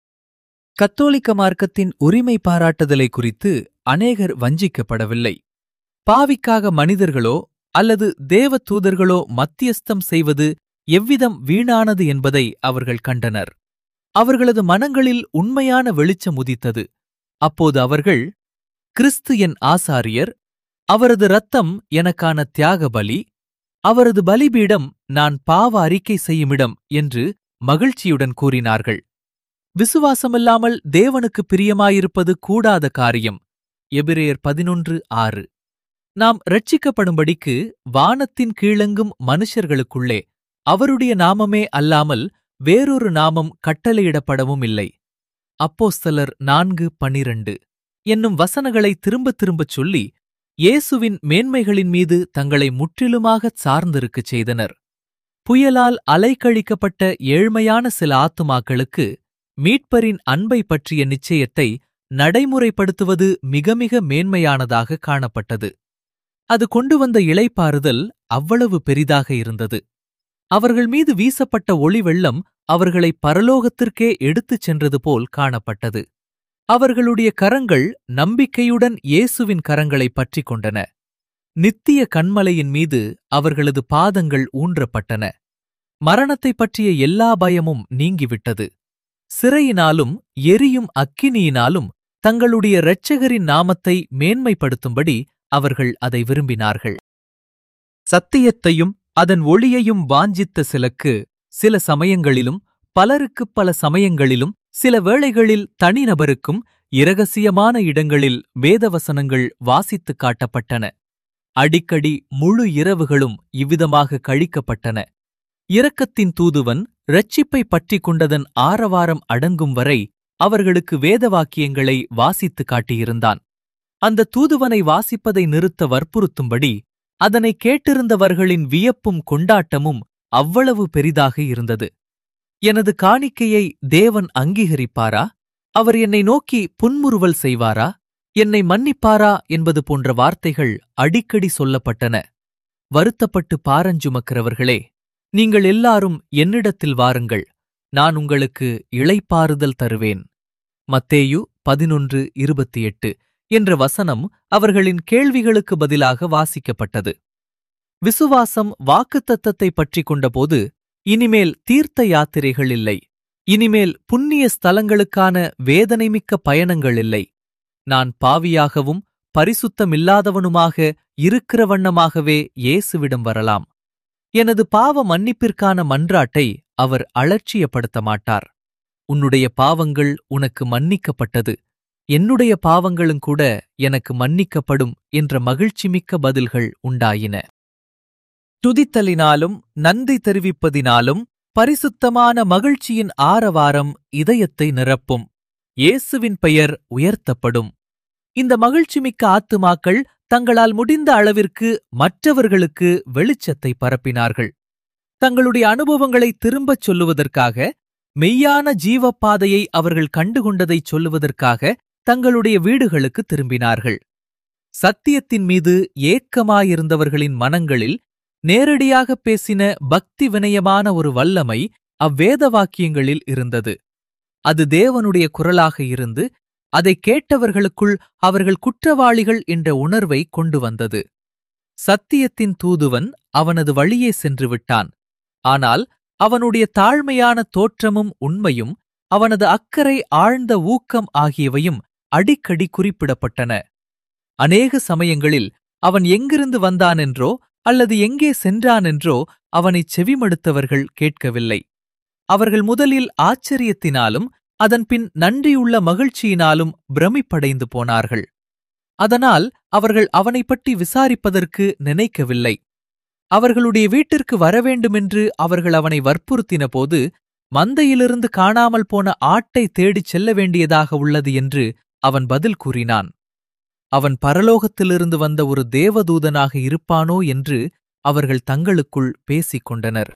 கத்தோலிக்க மார்க்கத்தின் உரிமை பாராட்டுதலை குறித்து அநேகர் வஞ்சிக்கப்படவில்லை பாவிக்காக மனிதர்களோ அல்லது தேவ தூதர்களோ மத்தியஸ்தம் செய்வது எவ்விதம் வீணானது என்பதை அவர்கள் கண்டனர் அவர்களது மனங்களில் உண்மையான வெளிச்சம் உதித்தது அப்போது அவர்கள் கிறிஸ்து என் ஆசாரியர் அவரது இரத்தம் எனக்கான தியாக பலி அவரது பலிபீடம் நான் பாவ அறிக்கை செய்யுமிடம் என்று மகிழ்ச்சியுடன் கூறினார்கள் விசுவாசமில்லாமல் தேவனுக்கு பிரியமாயிருப்பது கூடாத காரியம் எபிரேயர் பதினொன்று ஆறு நாம் ரட்சிக்கப்படும்படிக்கு வானத்தின் கீழெங்கும் மனுஷர்களுக்குள்ளே அவருடைய நாமமே அல்லாமல் வேறொரு நாமம் கட்டளையிடப்படவும் இல்லை அப்போஸ்தலர் நான்கு பனிரண்டு என்னும் வசனங்களை திரும்பத் திரும்பச் சொல்லி இயேசுவின் மேன்மைகளின் மீது தங்களை முற்றிலுமாகச் சார்ந்திருக்கச் செய்தனர் புயலால் அலைக்கழிக்கப்பட்ட ஏழ்மையான சில ஆத்துமாக்களுக்கு மீட்பரின் அன்பை பற்றிய நிச்சயத்தை நடைமுறைப்படுத்துவது மிக மிக மேன்மையானதாக காணப்பட்டது அது கொண்டு வந்த இளைப்பாறுதல் அவ்வளவு பெரிதாக இருந்தது அவர்கள் மீது வீசப்பட்ட ஒளி வெள்ளம் அவர்களை பரலோகத்திற்கே எடுத்துச் சென்றது போல் காணப்பட்டது அவர்களுடைய கரங்கள் நம்பிக்கையுடன் இயேசுவின் கரங்களை பற்றிக் கொண்டன நித்திய கண்மலையின் மீது அவர்களது பாதங்கள் ஊன்றப்பட்டன மரணத்தைப் பற்றிய எல்லா பயமும் நீங்கிவிட்டது சிறையினாலும் எரியும் அக்கினியினாலும் தங்களுடைய இரட்சகரின் நாமத்தை மேன்மைப்படுத்தும்படி அவர்கள் அதை விரும்பினார்கள் சத்தியத்தையும் அதன் ஒளியையும் வாஞ்சித்த சிலக்கு சில சமயங்களிலும் பலருக்குப் பல சமயங்களிலும் சில வேளைகளில் தனிநபருக்கும் இரகசியமான இடங்களில் வேதவசனங்கள் வாசித்துக் காட்டப்பட்டன அடிக்கடி முழு இரவுகளும் இவ்விதமாக கழிக்கப்பட்டன இரக்கத்தின் தூதுவன் இரட்சிப்பை பற்றிக் கொண்டதன் ஆரவாரம் அடங்கும் வரை அவர்களுக்கு வேதவாக்கியங்களை வாசித்துக் காட்டியிருந்தான் அந்த தூதுவனை வாசிப்பதை நிறுத்த வற்புறுத்தும்படி அதனை கேட்டிருந்தவர்களின் வியப்பும் கொண்டாட்டமும் அவ்வளவு பெரிதாக இருந்தது எனது காணிக்கையை தேவன் அங்கீகரிப்பாரா அவர் என்னை நோக்கி புன்முறுவல் செய்வாரா என்னை மன்னிப்பாரா என்பது போன்ற வார்த்தைகள் அடிக்கடி சொல்லப்பட்டன வருத்தப்பட்டு பாரஞ்சுமக்கிறவர்களே நீங்கள் எல்லாரும் என்னிடத்தில் வாருங்கள் நான் உங்களுக்கு இளைப்பாறுதல் தருவேன் மத்தேயு பதினொன்று இருபத்தி எட்டு என்ற வசனம் அவர்களின் கேள்விகளுக்கு பதிலாக வாசிக்கப்பட்டது விசுவாசம் வாக்குத்தத்தத்தை பற்றிக் கொண்டபோது இனிமேல் தீர்த்த யாத்திரைகள் இல்லை இனிமேல் புண்ணிய ஸ்தலங்களுக்கான வேதனைமிக்க பயணங்கள் இல்லை நான் பாவியாகவும் பரிசுத்தமில்லாதவனுமாக இருக்கிற வண்ணமாகவே இயேசுவிடம் வரலாம் எனது பாவ மன்னிப்பிற்கான மன்றாட்டை அவர் அலட்சியப்படுத்த மாட்டார் உன்னுடைய பாவங்கள் உனக்கு மன்னிக்கப்பட்டது என்னுடைய பாவங்களும் கூட எனக்கு மன்னிக்கப்படும் என்ற மகிழ்ச்சிமிக்க பதில்கள் உண்டாயின துதித்தலினாலும் நன்றி தெரிவிப்பதினாலும் பரிசுத்தமான மகிழ்ச்சியின் ஆரவாரம் இதயத்தை நிரப்பும் இயேசுவின் பெயர் உயர்த்தப்படும் இந்த மகிழ்ச்சிமிக்க ஆத்துமாக்கள் தங்களால் முடிந்த அளவிற்கு மற்றவர்களுக்கு வெளிச்சத்தை பரப்பினார்கள் தங்களுடைய அனுபவங்களை திரும்பச் சொல்லுவதற்காக மெய்யான ஜீவப்பாதையை அவர்கள் கண்டுகொண்டதைச் சொல்லுவதற்காக தங்களுடைய வீடுகளுக்கு திரும்பினார்கள் சத்தியத்தின் மீது ஏக்கமாயிருந்தவர்களின் மனங்களில் நேரடியாக பேசின பக்தி வினயமான ஒரு வல்லமை அவ்வேத வாக்கியங்களில் இருந்தது அது தேவனுடைய குரலாக இருந்து அதைக் கேட்டவர்களுக்குள் அவர்கள் குற்றவாளிகள் என்ற உணர்வை கொண்டு வந்தது சத்தியத்தின் தூதுவன் அவனது வழியே சென்று விட்டான் ஆனால் அவனுடைய தாழ்மையான தோற்றமும் உண்மையும் அவனது அக்கறை ஆழ்ந்த ஊக்கம் ஆகியவையும் அடிக்கடி குறிப்பிடப்பட்டன அநேக சமயங்களில் அவன் எங்கிருந்து வந்தானென்றோ அல்லது எங்கே சென்றானென்றோ அவனைச் செவிமடுத்தவர்கள் கேட்கவில்லை அவர்கள் முதலில் ஆச்சரியத்தினாலும் அதன்பின் நன்றியுள்ள மகிழ்ச்சியினாலும் பிரமிப்படைந்து போனார்கள் அதனால் அவர்கள் அவனைப் பற்றி விசாரிப்பதற்கு நினைக்கவில்லை அவர்களுடைய வீட்டிற்கு வரவேண்டுமென்று அவர்கள் அவனை வற்புறுத்தினபோது மந்தையிலிருந்து காணாமல் போன ஆட்டை தேடிச் செல்ல வேண்டியதாக உள்ளது என்று அவன் பதில் கூறினான் அவன் பரலோகத்திலிருந்து வந்த ஒரு தேவதூதனாக இருப்பானோ என்று அவர்கள் தங்களுக்குள் பேசிக் கொண்டனர்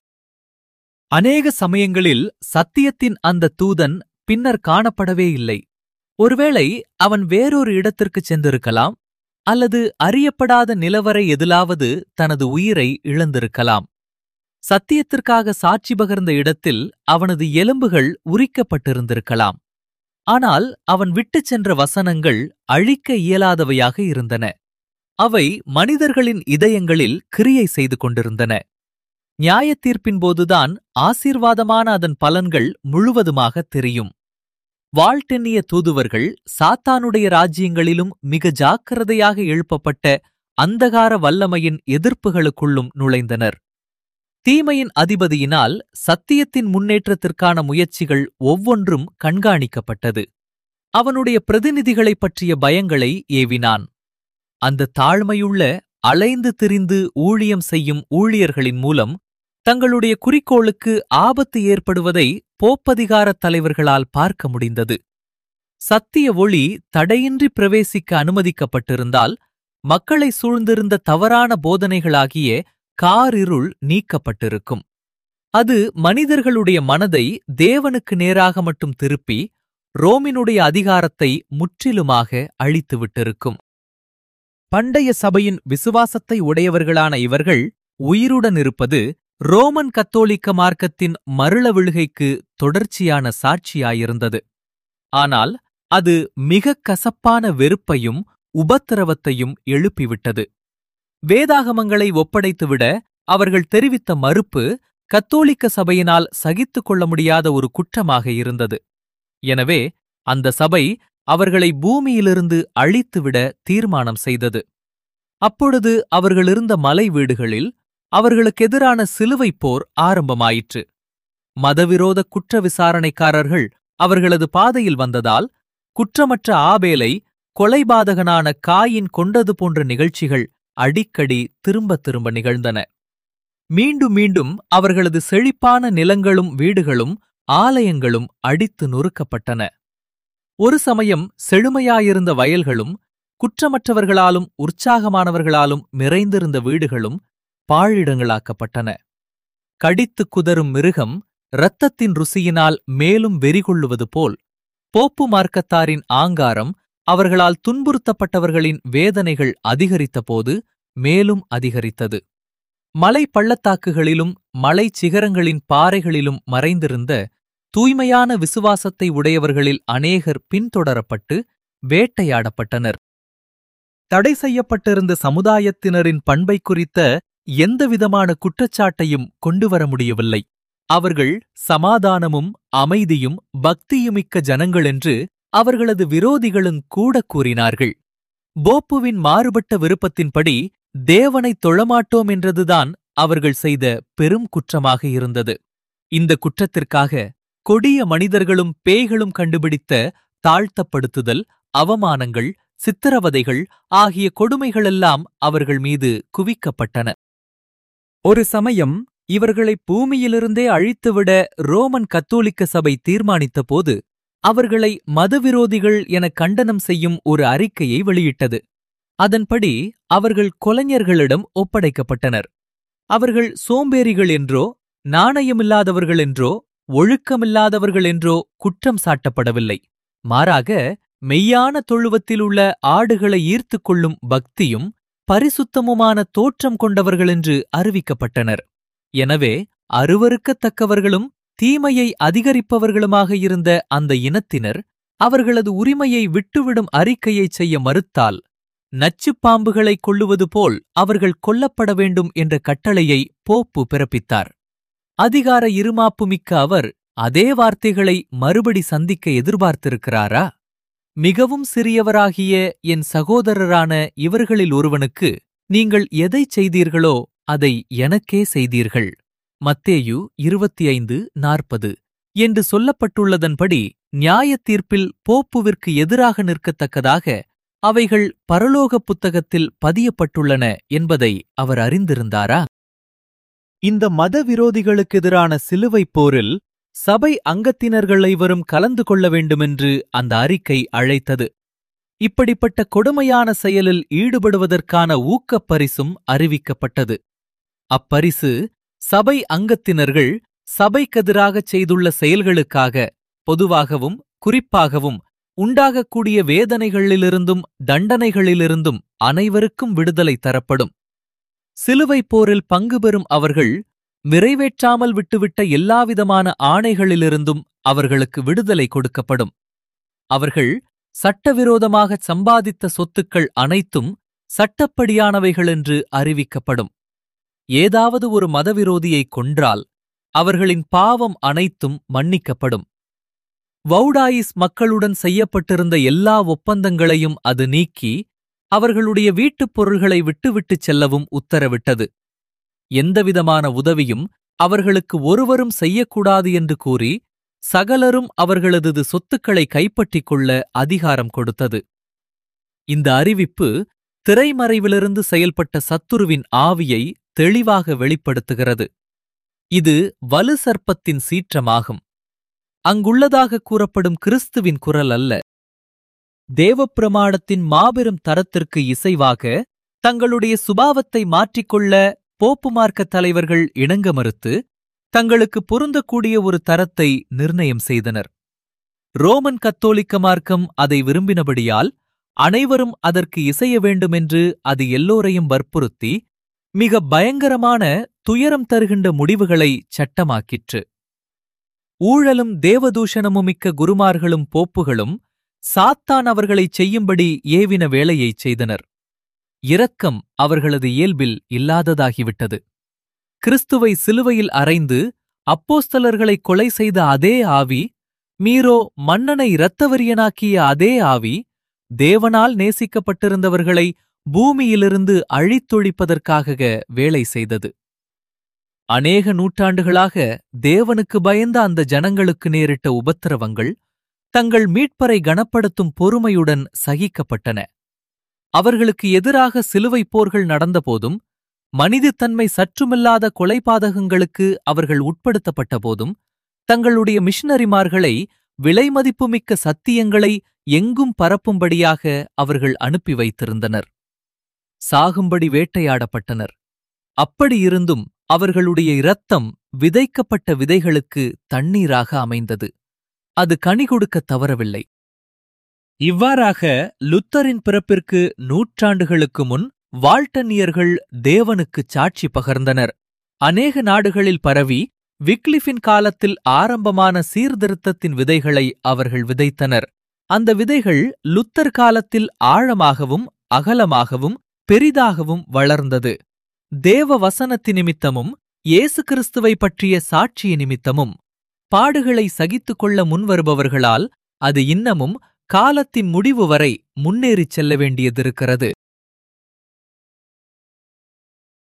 அநேக சமயங்களில் சத்தியத்தின் அந்த தூதன் பின்னர் காணப்படவே இல்லை ஒருவேளை அவன் வேறொரு இடத்திற்குச் சென்றிருக்கலாம் அல்லது அறியப்படாத நிலவரை எதிலாவது தனது உயிரை இழந்திருக்கலாம் சத்தியத்திற்காக சாட்சி பகர்ந்த இடத்தில் அவனது எலும்புகள் உரிக்கப்பட்டிருந்திருக்கலாம் ஆனால் அவன் விட்டுச் சென்ற வசனங்கள் அழிக்க இயலாதவையாக இருந்தன அவை மனிதர்களின் இதயங்களில் கிரியை செய்து கொண்டிருந்தன நியாயத்தீர்ப்பின் போதுதான் ஆசீர்வாதமான அதன் பலன்கள் முழுவதுமாக தெரியும் வாழ்த்தெண்ணிய தூதுவர்கள் சாத்தானுடைய ராஜ்யங்களிலும் மிக ஜாக்கிரதையாக எழுப்பப்பட்ட அந்தகார வல்லமையின் எதிர்ப்புகளுக்குள்ளும் நுழைந்தனர் தீமையின் அதிபதியினால் சத்தியத்தின் முன்னேற்றத்திற்கான முயற்சிகள் ஒவ்வொன்றும் கண்காணிக்கப்பட்டது அவனுடைய பிரதிநிதிகளைப் பற்றிய பயங்களை ஏவினான் அந்த தாழ்மையுள்ள அலைந்து திரிந்து ஊழியம் செய்யும் ஊழியர்களின் மூலம் தங்களுடைய குறிக்கோளுக்கு ஆபத்து ஏற்படுவதை போப்பதிகாரத் தலைவர்களால் பார்க்க முடிந்தது சத்திய ஒளி தடையின்றி பிரவேசிக்க அனுமதிக்கப்பட்டிருந்தால் மக்களை சூழ்ந்திருந்த தவறான போதனைகளாகிய காரிருள் நீக்கப்பட்டிருக்கும் அது மனிதர்களுடைய மனதை தேவனுக்கு நேராக மட்டும் திருப்பி ரோமினுடைய அதிகாரத்தை முற்றிலுமாக அழித்துவிட்டிருக்கும் பண்டைய சபையின் விசுவாசத்தை உடையவர்களான இவர்கள் உயிருடன் இருப்பது ரோமன் கத்தோலிக்க மார்க்கத்தின் மருள விழுகைக்கு தொடர்ச்சியான சாட்சியாயிருந்தது ஆனால் அது மிகக் கசப்பான வெறுப்பையும் உபத்திரவத்தையும் எழுப்பிவிட்டது வேதாகமங்களை ஒப்படைத்துவிட அவர்கள் தெரிவித்த மறுப்பு கத்தோலிக்க சபையினால் சகித்துக் கொள்ள முடியாத ஒரு குற்றமாக இருந்தது எனவே அந்த சபை அவர்களை பூமியிலிருந்து அழித்துவிட தீர்மானம் செய்தது அப்பொழுது அவர்களிருந்த மலை வீடுகளில் அவர்களுக்கெதிரான சிலுவைப் போர் ஆரம்பமாயிற்று மதவிரோத குற்ற விசாரணைக்காரர்கள் அவர்களது பாதையில் வந்ததால் குற்றமற்ற ஆபேலை கொலைபாதகனான காயின் கொண்டது போன்ற நிகழ்ச்சிகள் அடிக்கடி திரும்ப திரும்ப நிகழ்ந்தன மீண்டும் மீண்டும் அவர்களது செழிப்பான நிலங்களும் வீடுகளும் ஆலயங்களும் அடித்து நொறுக்கப்பட்டன ஒரு சமயம் செழுமையாயிருந்த வயல்களும் குற்றமற்றவர்களாலும் உற்சாகமானவர்களாலும் நிறைந்திருந்த வீடுகளும் பாழிடங்களாக்கப்பட்டன கடித்து குதறும் மிருகம் இரத்தத்தின் ருசியினால் மேலும் வெறிகொள்ளுவது போல் போப்பு மார்க்கத்தாரின் ஆங்காரம் அவர்களால் துன்புறுத்தப்பட்டவர்களின் வேதனைகள் அதிகரித்தபோது மேலும் அதிகரித்தது மலை பள்ளத்தாக்குகளிலும் மலை சிகரங்களின் பாறைகளிலும் மறைந்திருந்த தூய்மையான விசுவாசத்தை உடையவர்களில் அநேகர் பின்தொடரப்பட்டு வேட்டையாடப்பட்டனர் தடை செய்யப்பட்டிருந்த சமுதாயத்தினரின் பண்பை குறித்த எந்தவிதமான குற்றச்சாட்டையும் கொண்டுவர முடியவில்லை அவர்கள் சமாதானமும் அமைதியும் பக்தியுமிக்க ஜனங்களென்று அவர்களது விரோதிகளும் கூட கூறினார்கள் போப்புவின் மாறுபட்ட விருப்பத்தின்படி தேவனை தொழமாட்டோம் என்றதுதான் அவர்கள் செய்த பெரும் குற்றமாக இருந்தது இந்த குற்றத்திற்காக கொடிய மனிதர்களும் பேய்களும் கண்டுபிடித்த தாழ்த்தப்படுத்துதல் அவமானங்கள் சித்திரவதைகள் ஆகிய கொடுமைகளெல்லாம் அவர்கள் மீது குவிக்கப்பட்டன ஒரு சமயம் இவர்களை பூமியிலிருந்தே அழித்துவிட ரோமன் கத்தோலிக்க சபை தீர்மானித்தபோது அவர்களை மதவிரோதிகள் என கண்டனம் செய்யும் ஒரு அறிக்கையை வெளியிட்டது அதன்படி அவர்கள் கொலைஞர்களிடம் ஒப்படைக்கப்பட்டனர் அவர்கள் சோம்பேறிகள் என்றோ நாணயமில்லாதவர்கள் என்றோ ஒழுக்கமில்லாதவர்கள் என்றோ குற்றம் சாட்டப்படவில்லை மாறாக மெய்யான தொழுவத்தில் உள்ள ஆடுகளை ஈர்த்துக் கொள்ளும் பக்தியும் பரிசுத்தமுமான தோற்றம் கொண்டவர்களென்று அறிவிக்கப்பட்டனர் எனவே அருவருக்கத்தக்கவர்களும் தீமையை அதிகரிப்பவர்களுமாக இருந்த அந்த இனத்தினர் அவர்களது உரிமையை விட்டுவிடும் அறிக்கையைச் செய்ய மறுத்தால் நச்சுப் பாம்புகளைக் கொள்ளுவது போல் அவர்கள் கொல்லப்பட வேண்டும் என்ற கட்டளையை போப்பு பிறப்பித்தார் அதிகார இருமாப்புமிக்க அவர் அதே வார்த்தைகளை மறுபடி சந்திக்க எதிர்பார்த்திருக்கிறாரா மிகவும் சிறியவராகிய என் சகோதரரான இவர்களில் ஒருவனுக்கு நீங்கள் எதைச் செய்தீர்களோ அதை எனக்கே செய்தீர்கள் மத்தேயு இருபத்தி ஐந்து நாற்பது என்று சொல்லப்பட்டுள்ளதன்படி நியாயத் தீர்ப்பில் போப்புவிற்கு எதிராக நிற்கத்தக்கதாக அவைகள் பரலோக புத்தகத்தில் பதியப்பட்டுள்ளன என்பதை அவர் அறிந்திருந்தாரா இந்த மத விரோதிகளுக்கு எதிரான சிலுவைப் போரில் சபை அங்கத்தினர்களை வரும் கலந்து கொள்ள வேண்டுமென்று அந்த அறிக்கை அழைத்தது இப்படிப்பட்ட கொடுமையான செயலில் ஈடுபடுவதற்கான ஊக்கப் பரிசும் அறிவிக்கப்பட்டது அப்பரிசு சபை அங்கத்தினர்கள் சபைக்கெதிராகச் செய்துள்ள செயல்களுக்காக பொதுவாகவும் குறிப்பாகவும் உண்டாகக்கூடிய வேதனைகளிலிருந்தும் தண்டனைகளிலிருந்தும் அனைவருக்கும் விடுதலை தரப்படும் சிலுவைப் போரில் பங்கு பெறும் அவர்கள் நிறைவேற்றாமல் விட்டுவிட்ட எல்லாவிதமான ஆணைகளிலிருந்தும் அவர்களுக்கு விடுதலை கொடுக்கப்படும் அவர்கள் சட்டவிரோதமாகச் சம்பாதித்த சொத்துக்கள் அனைத்தும் சட்டப்படியானவைகளென்று அறிவிக்கப்படும் ஏதாவது ஒரு மதவிரோதியைக் கொன்றால் அவர்களின் பாவம் அனைத்தும் மன்னிக்கப்படும் வௌடாயிஸ் மக்களுடன் செய்யப்பட்டிருந்த எல்லா ஒப்பந்தங்களையும் அது நீக்கி அவர்களுடைய வீட்டுப் பொருள்களை விட்டுவிட்டுச் செல்லவும் உத்தரவிட்டது எந்தவிதமான உதவியும் அவர்களுக்கு ஒருவரும் செய்யக்கூடாது என்று கூறி சகலரும் அவர்களது சொத்துக்களை கைப்பற்றிக் கொள்ள அதிகாரம் கொடுத்தது இந்த அறிவிப்பு திரைமறைவிலிருந்து செயல்பட்ட சத்துருவின் ஆவியை தெளிவாக வெளிப்படுத்துகிறது இது வலு சர்ப்பத்தின் சீற்றமாகும் அங்குள்ளதாக கூறப்படும் கிறிஸ்துவின் குரல் அல்ல தேவப்பிரமாணத்தின் மாபெரும் தரத்திற்கு இசைவாக தங்களுடைய சுபாவத்தை மாற்றிக்கொள்ள போப்பு மார்க்க தலைவர்கள் இணங்க மறுத்து தங்களுக்கு பொருந்தக்கூடிய ஒரு தரத்தை நிர்ணயம் செய்தனர் ரோமன் கத்தோலிக்க மார்க்கம் அதை விரும்பினபடியால் அனைவரும் அதற்கு இசைய வேண்டுமென்று அது எல்லோரையும் வற்புறுத்தி மிக பயங்கரமான துயரம் தருகின்ற முடிவுகளை சட்டமாக்கிற்று ஊழலும் தேவதூஷணமுமிக்க குருமார்களும் போப்புகளும் சாத்தான் அவர்களைச் செய்யும்படி ஏவின வேலையைச் செய்தனர் இரக்கம் அவர்களது இயல்பில் இல்லாததாகிவிட்டது கிறிஸ்துவை சிலுவையில் அறைந்து அப்போஸ்தலர்களை கொலை செய்த அதே ஆவி மீரோ மன்னனை இரத்தவரியனாக்கிய அதே ஆவி தேவனால் நேசிக்கப்பட்டிருந்தவர்களை பூமியிலிருந்து அழித்தொழிப்பதற்காக வேலை செய்தது அநேக நூற்றாண்டுகளாக தேவனுக்கு பயந்த அந்த ஜனங்களுக்கு நேரிட்ட உபத்திரவங்கள் தங்கள் மீட்பரை கனப்படுத்தும் பொறுமையுடன் சகிக்கப்பட்டன அவர்களுக்கு எதிராக சிலுவை போர்கள் நடந்தபோதும் மனிதத்தன்மை சற்றுமில்லாத கொலைபாதகங்களுக்கு அவர்கள் உட்படுத்தப்பட்ட போதும் தங்களுடைய மிஷனரிமார்களை விலைமதிப்புமிக்க சத்தியங்களை எங்கும் பரப்பும்படியாக அவர்கள் அனுப்பி வைத்திருந்தனர் சாகும்படி வேட்டையாடப்பட்டனர் அப்படியிருந்தும் அவர்களுடைய இரத்தம் விதைக்கப்பட்ட விதைகளுக்கு தண்ணீராக அமைந்தது அது கனி கொடுக்க தவறவில்லை இவ்வாறாக லுத்தரின் பிறப்பிற்கு நூற்றாண்டுகளுக்கு முன் வால்டனியர்கள் தேவனுக்குச் சாட்சி பகர்ந்தனர் அநேக நாடுகளில் பரவி விக்லிஃபின் காலத்தில் ஆரம்பமான சீர்திருத்தத்தின் விதைகளை அவர்கள் விதைத்தனர் அந்த விதைகள் லுத்தர் காலத்தில் ஆழமாகவும் அகலமாகவும் பெரிதாகவும் வளர்ந்தது தேவ வசனத்தி நிமித்தமும் இயேசு கிறிஸ்துவை பற்றிய சாட்சிய நிமித்தமும் பாடுகளை சகித்துக் கொள்ள முன்வருபவர்களால் அது இன்னமும் காலத்தின் முடிவு வரை முன்னேறிச் செல்ல வேண்டியதிருக்கிறது